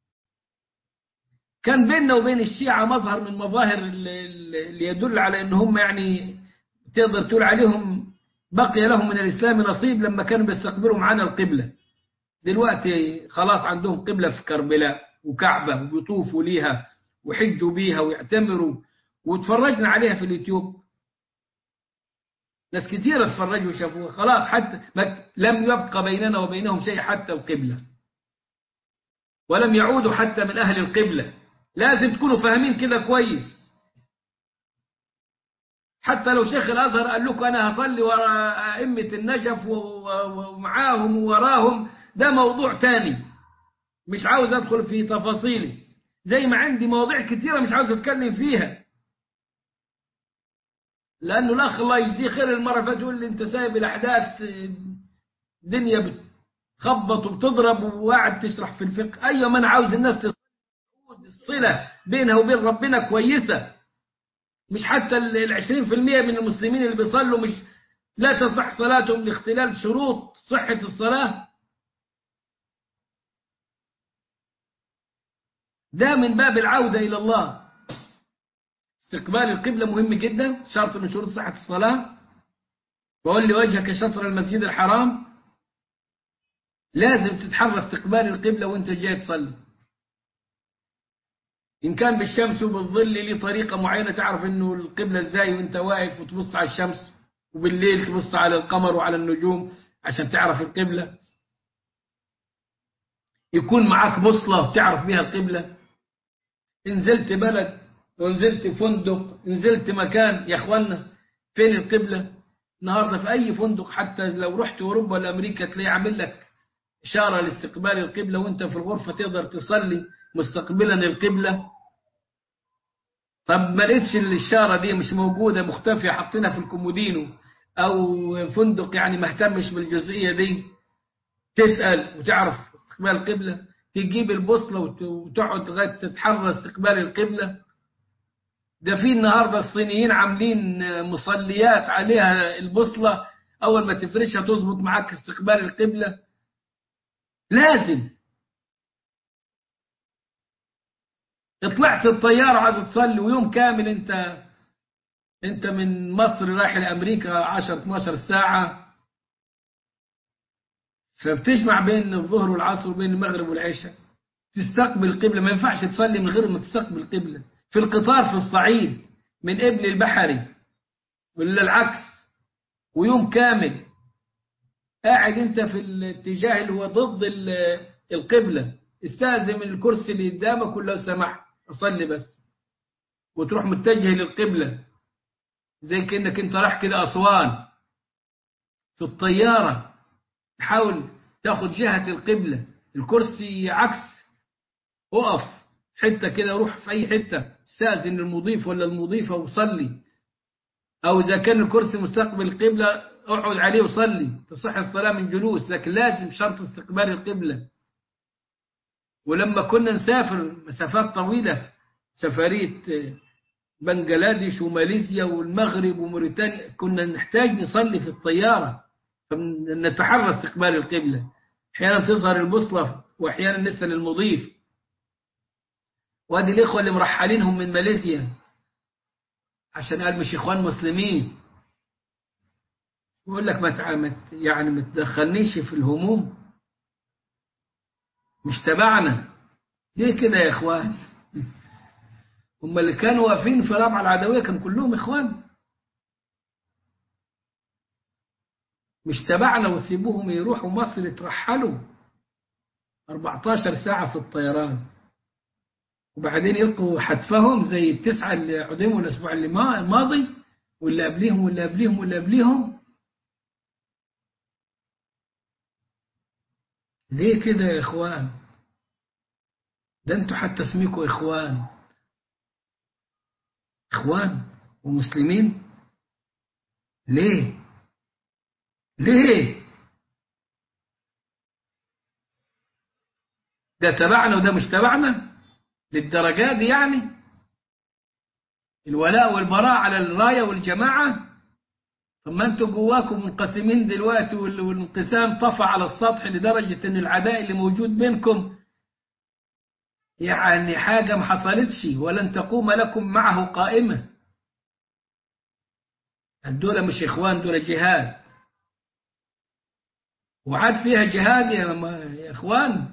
كان بيننا وبين الشيعة مظهر من مظاهر اللي يدل على ان هم يعني تقدر تقول عليهم بقي لهم من الإسلام نصيب لما كانوا بيستقبلوا معانا القبلة دلوقتي خلاص عندهم قبلة في كربلاء وكعبة وبيطوفوا ليها وحجوا بيها ويعتمروا وتفرجنا عليها في اليوتيوب ناس كثيرة اتفرجوا وشافوها خلاص حتى لم يبقى بيننا وبينهم شيء حتى القبلة ولم يعودوا حتى من أهل القبلة لازم تكونوا فاهمين كده كويس حتى لو شيخ الأزهر قال لكم أنا هصلي وراء أئمة النجف ومعاهم ووراهم ده موضوع تاني مش عاوز أدخل في تفاصيله زي ما عندي مواضيع كثيرة مش عاوز أتكلم فيها لأنه الأخ الله يجزيه خير المرة فاتت يقول لي أنت سايب الأحداث دنيا بتخبط وبتضرب وقاعد تشرح في الفقه أيوة ما أنا عاوز الناس تصل الصلة بينها وبين ربنا كويسة مش حتى العشرين في المية من المسلمين اللي بيصلوا مش لا تصح صلاتهم لاختلال شروط صحة الصلاة ده من باب العودة إلى الله استقبال القبلة مهم جدا شرط من شروط صحة الصلاة وقول لي وجهك شطر المسجد الحرام لازم تتحرى استقبال القبلة وانت جاي تصلي إن كان بالشمس وبالظل ليه طريقة معينة تعرف إنه القبلة إزاي وأنت واقف وتبص على الشمس وبالليل تبص على القمر وعلى النجوم عشان تعرف القبلة يكون معاك بوصلة تعرف بها القبلة نزلت بلد ونزلت فندق نزلت مكان يا اخوانا فين القبلة النهاردة في أي فندق حتى لو رحت أوروبا ولا أمريكا تلاقي عامل لك إشارة لاستقبال القبلة وأنت في الغرفة تقدر تصلي مستقبلا القبلة طب ما لقيتش الإشارة دي مش موجودة مختفية حاطينها في الكومودينو أو فندق يعني ما اهتمش بالجزئية دي تسأل وتعرف استقبال القبلة تجيب البوصلة وتقعد لغاية تتحرى استقبال القبلة ده في النهاردة الصينيين عاملين مصليات عليها البوصلة أول ما تفرشها تظبط معاك استقبال القبلة لازم طلعت الطيارة عايز تصلي ويوم كامل انت انت من مصر رايح لأمريكا 10 12 ساعة فبتجمع بين الظهر والعصر وبين المغرب والعشاء تستقبل القبلة ما ينفعش تصلي من غير ما تستقبل القبلة في القطار في الصعيد من إبل البحري ولا العكس ويوم كامل قاعد انت في الاتجاه اللي هو ضد ال- القبلة استأذن من الكرسي اللي قدامك ولو سمحت أصلي بس وتروح متجه للقبلة زي كأنك انت رايح كده أسوان في الطيارة تحاول تاخد جهة القبلة الكرسي عكس اقف حتة كده روح في أي حتة استأذن المضيف ولا المضيفة وصلي أو إذا كان الكرسي مستقبل القبلة اقعد عليه وصلي تصح الصلاة من جلوس لكن لازم شرط استقبال القبلة ولما كنا نسافر مسافات طويلة سفرية بنجلاديش وماليزيا والمغرب وموريتانيا كنا نحتاج نصلي في الطيارة فنتحرى استقبال القبلة أحيانا تظهر البوصلة وأحيانا نسأل المضيف وادي الإخوة اللي مرحلينهم من ماليزيا عشان قال مش إخوان مسلمين يقول لك ما تع- ما ت- يعني ما تدخلنيش في الهموم مش تبعنا ليه كده يا إخوان هم اللي كانوا واقفين في رابعة العدوية كانوا كلهم إخوان مش تبعنا وتسيبوهم يروحوا مصر يترحلوا 14 ساعة في الطيران وبعدين يلقوا حتفهم زي التسعة اللي عدموا الأسبوع اللي ما- الماضي واللي قبليهم واللي قبليهم واللي قبليهم ليه كده يا إخوان ده انتوا حتى اسميكوا إخوان إخوان ومسلمين ليه ليه ده تبعنا وده مش تبعنا للدرجات دي يعني الولاء والبراء على الراية والجماعة طب ما انتوا جواكم منقسمين دلوقتي وال- والانقسام طفى على السطح لدرجة ان العداء اللي موجود بينكم يعني حاجة ما حصلتش ولن تقوم لكم معه قائمة دول مش إخوان دول جهاد وعاد فيها جهاد يا, ما- يا إخوان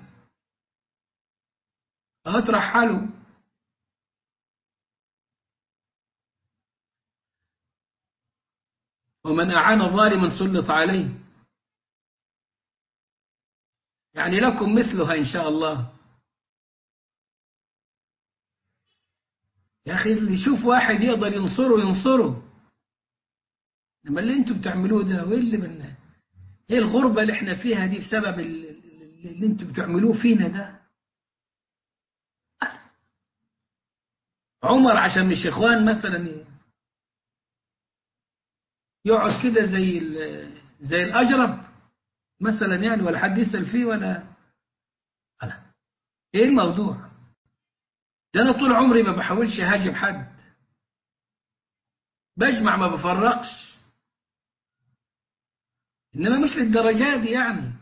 أترحلوا ومن أعان ظالما سلط عليه يعني لكم مثلها إن شاء الله يا أخي اللي يشوف واحد يقدر ينصره ينصره لما اللي انتوا بتعملوه ده وايه اللي من ايه الغربة اللي احنا فيها دي بسبب ال- ال- اللي انتوا بتعملوه فينا ده عمر عشان مش اخوان مثلا يقعد كده زي ال- زي الاجرب مثلا يعني ولا حد يسأل فيه ولا أنا. ايه الموضوع ده انا طول عمري ما بحاولش اهاجم حد بجمع ما بفرقش انما مش للدرجات دي يعني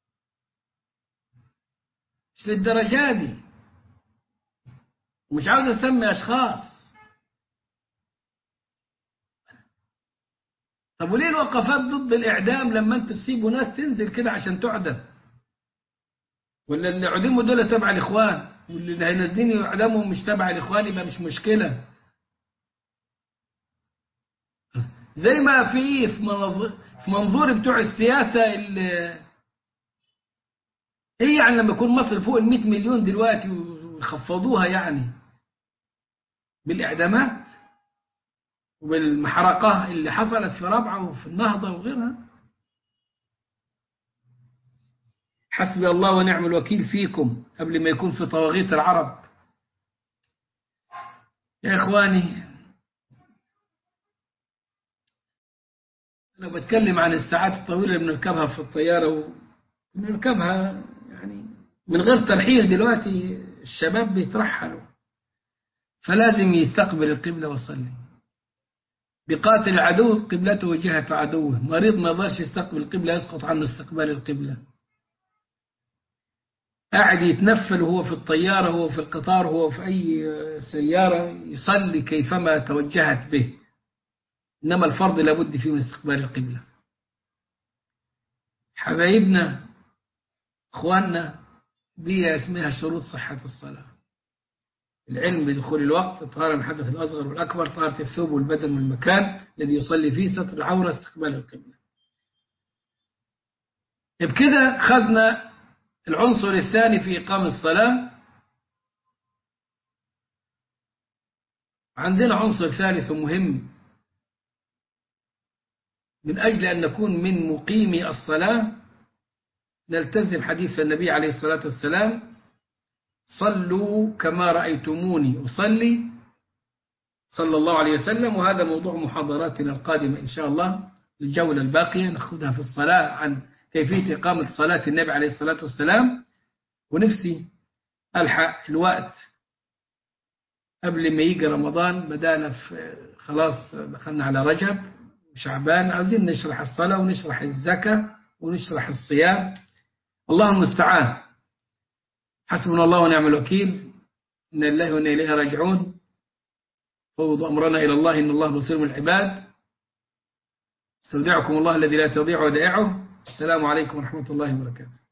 مش للدرجات دي ومش عاوز اسمي اشخاص طب وليه الوقفات ضد الاعدام لما انتوا تسيبوا ناس تنزل كده عشان تعدم ولا اللي عدموا دول تبع الاخوان واللي هينزلين يعدموا مش تبع الاخوان يبقى مش مشكله زي ما في في منظور, في منظور بتوع السياسه اللي ايه يعني لما يكون مصر فوق ال 100 مليون دلوقتي ويخفضوها يعني بالاعدامات وبالمحرقه اللي حصلت في رابعه وفي النهضه وغيرها حسبي الله ونعم الوكيل فيكم قبل ما يكون في طواغيت العرب يا إخواني أنا بتكلم عن الساعات الطويلة اللي بنركبها في الطيارة وبنركبها يعني من غير ترحيل دلوقتي الشباب بيترحلوا فلازم يستقبل القبلة ويصلي بقاتل العدو قبلته وجهة عدوه مريض ما يقدرش يستقبل القبلة يسقط عنه استقبال القبلة قاعد يتنفل وهو في الطيارة وهو في القطار وهو في أي سيارة يصلي كيفما توجهت به إنما الفرض لابد فيه من استقبال القبلة حبايبنا إخواننا دي اسمها شروط صحة الصلاة العلم بدخول الوقت طهارة من الحدث الأصغر والأكبر طهارة الثوب والبدن والمكان الذي يصلي فيه ستر العورة استقبال القبلة بكده خدنا العنصر الثاني في إقام الصلاة عندنا عنصر ثالث مهم من أجل أن نكون من مقيمي الصلاة نلتزم حديث النبي عليه الصلاة والسلام صلوا كما رأيتموني أصلي صلى الله عليه وسلم وهذا موضوع محاضراتنا القادمة إن شاء الله الجولة الباقية نأخذها في الصلاة عن كيفية إقامة صلاة النبي عليه الصلاة والسلام ونفسي ألحق الوقت قبل ما يجي رمضان بدأنا في خلاص دخلنا على رجب وشعبان عاوزين نشرح الصلاة ونشرح الزكاة ونشرح الصيام الله المستعان حسبنا الله ونعم الوكيل إن الله وإنا إليه راجعون فوض أمرنا إلى الله إن الله بصير بالعباد استودعكم الله الذي لا تضيع ودائعه السلام عليكم ورحمة الله وبركاته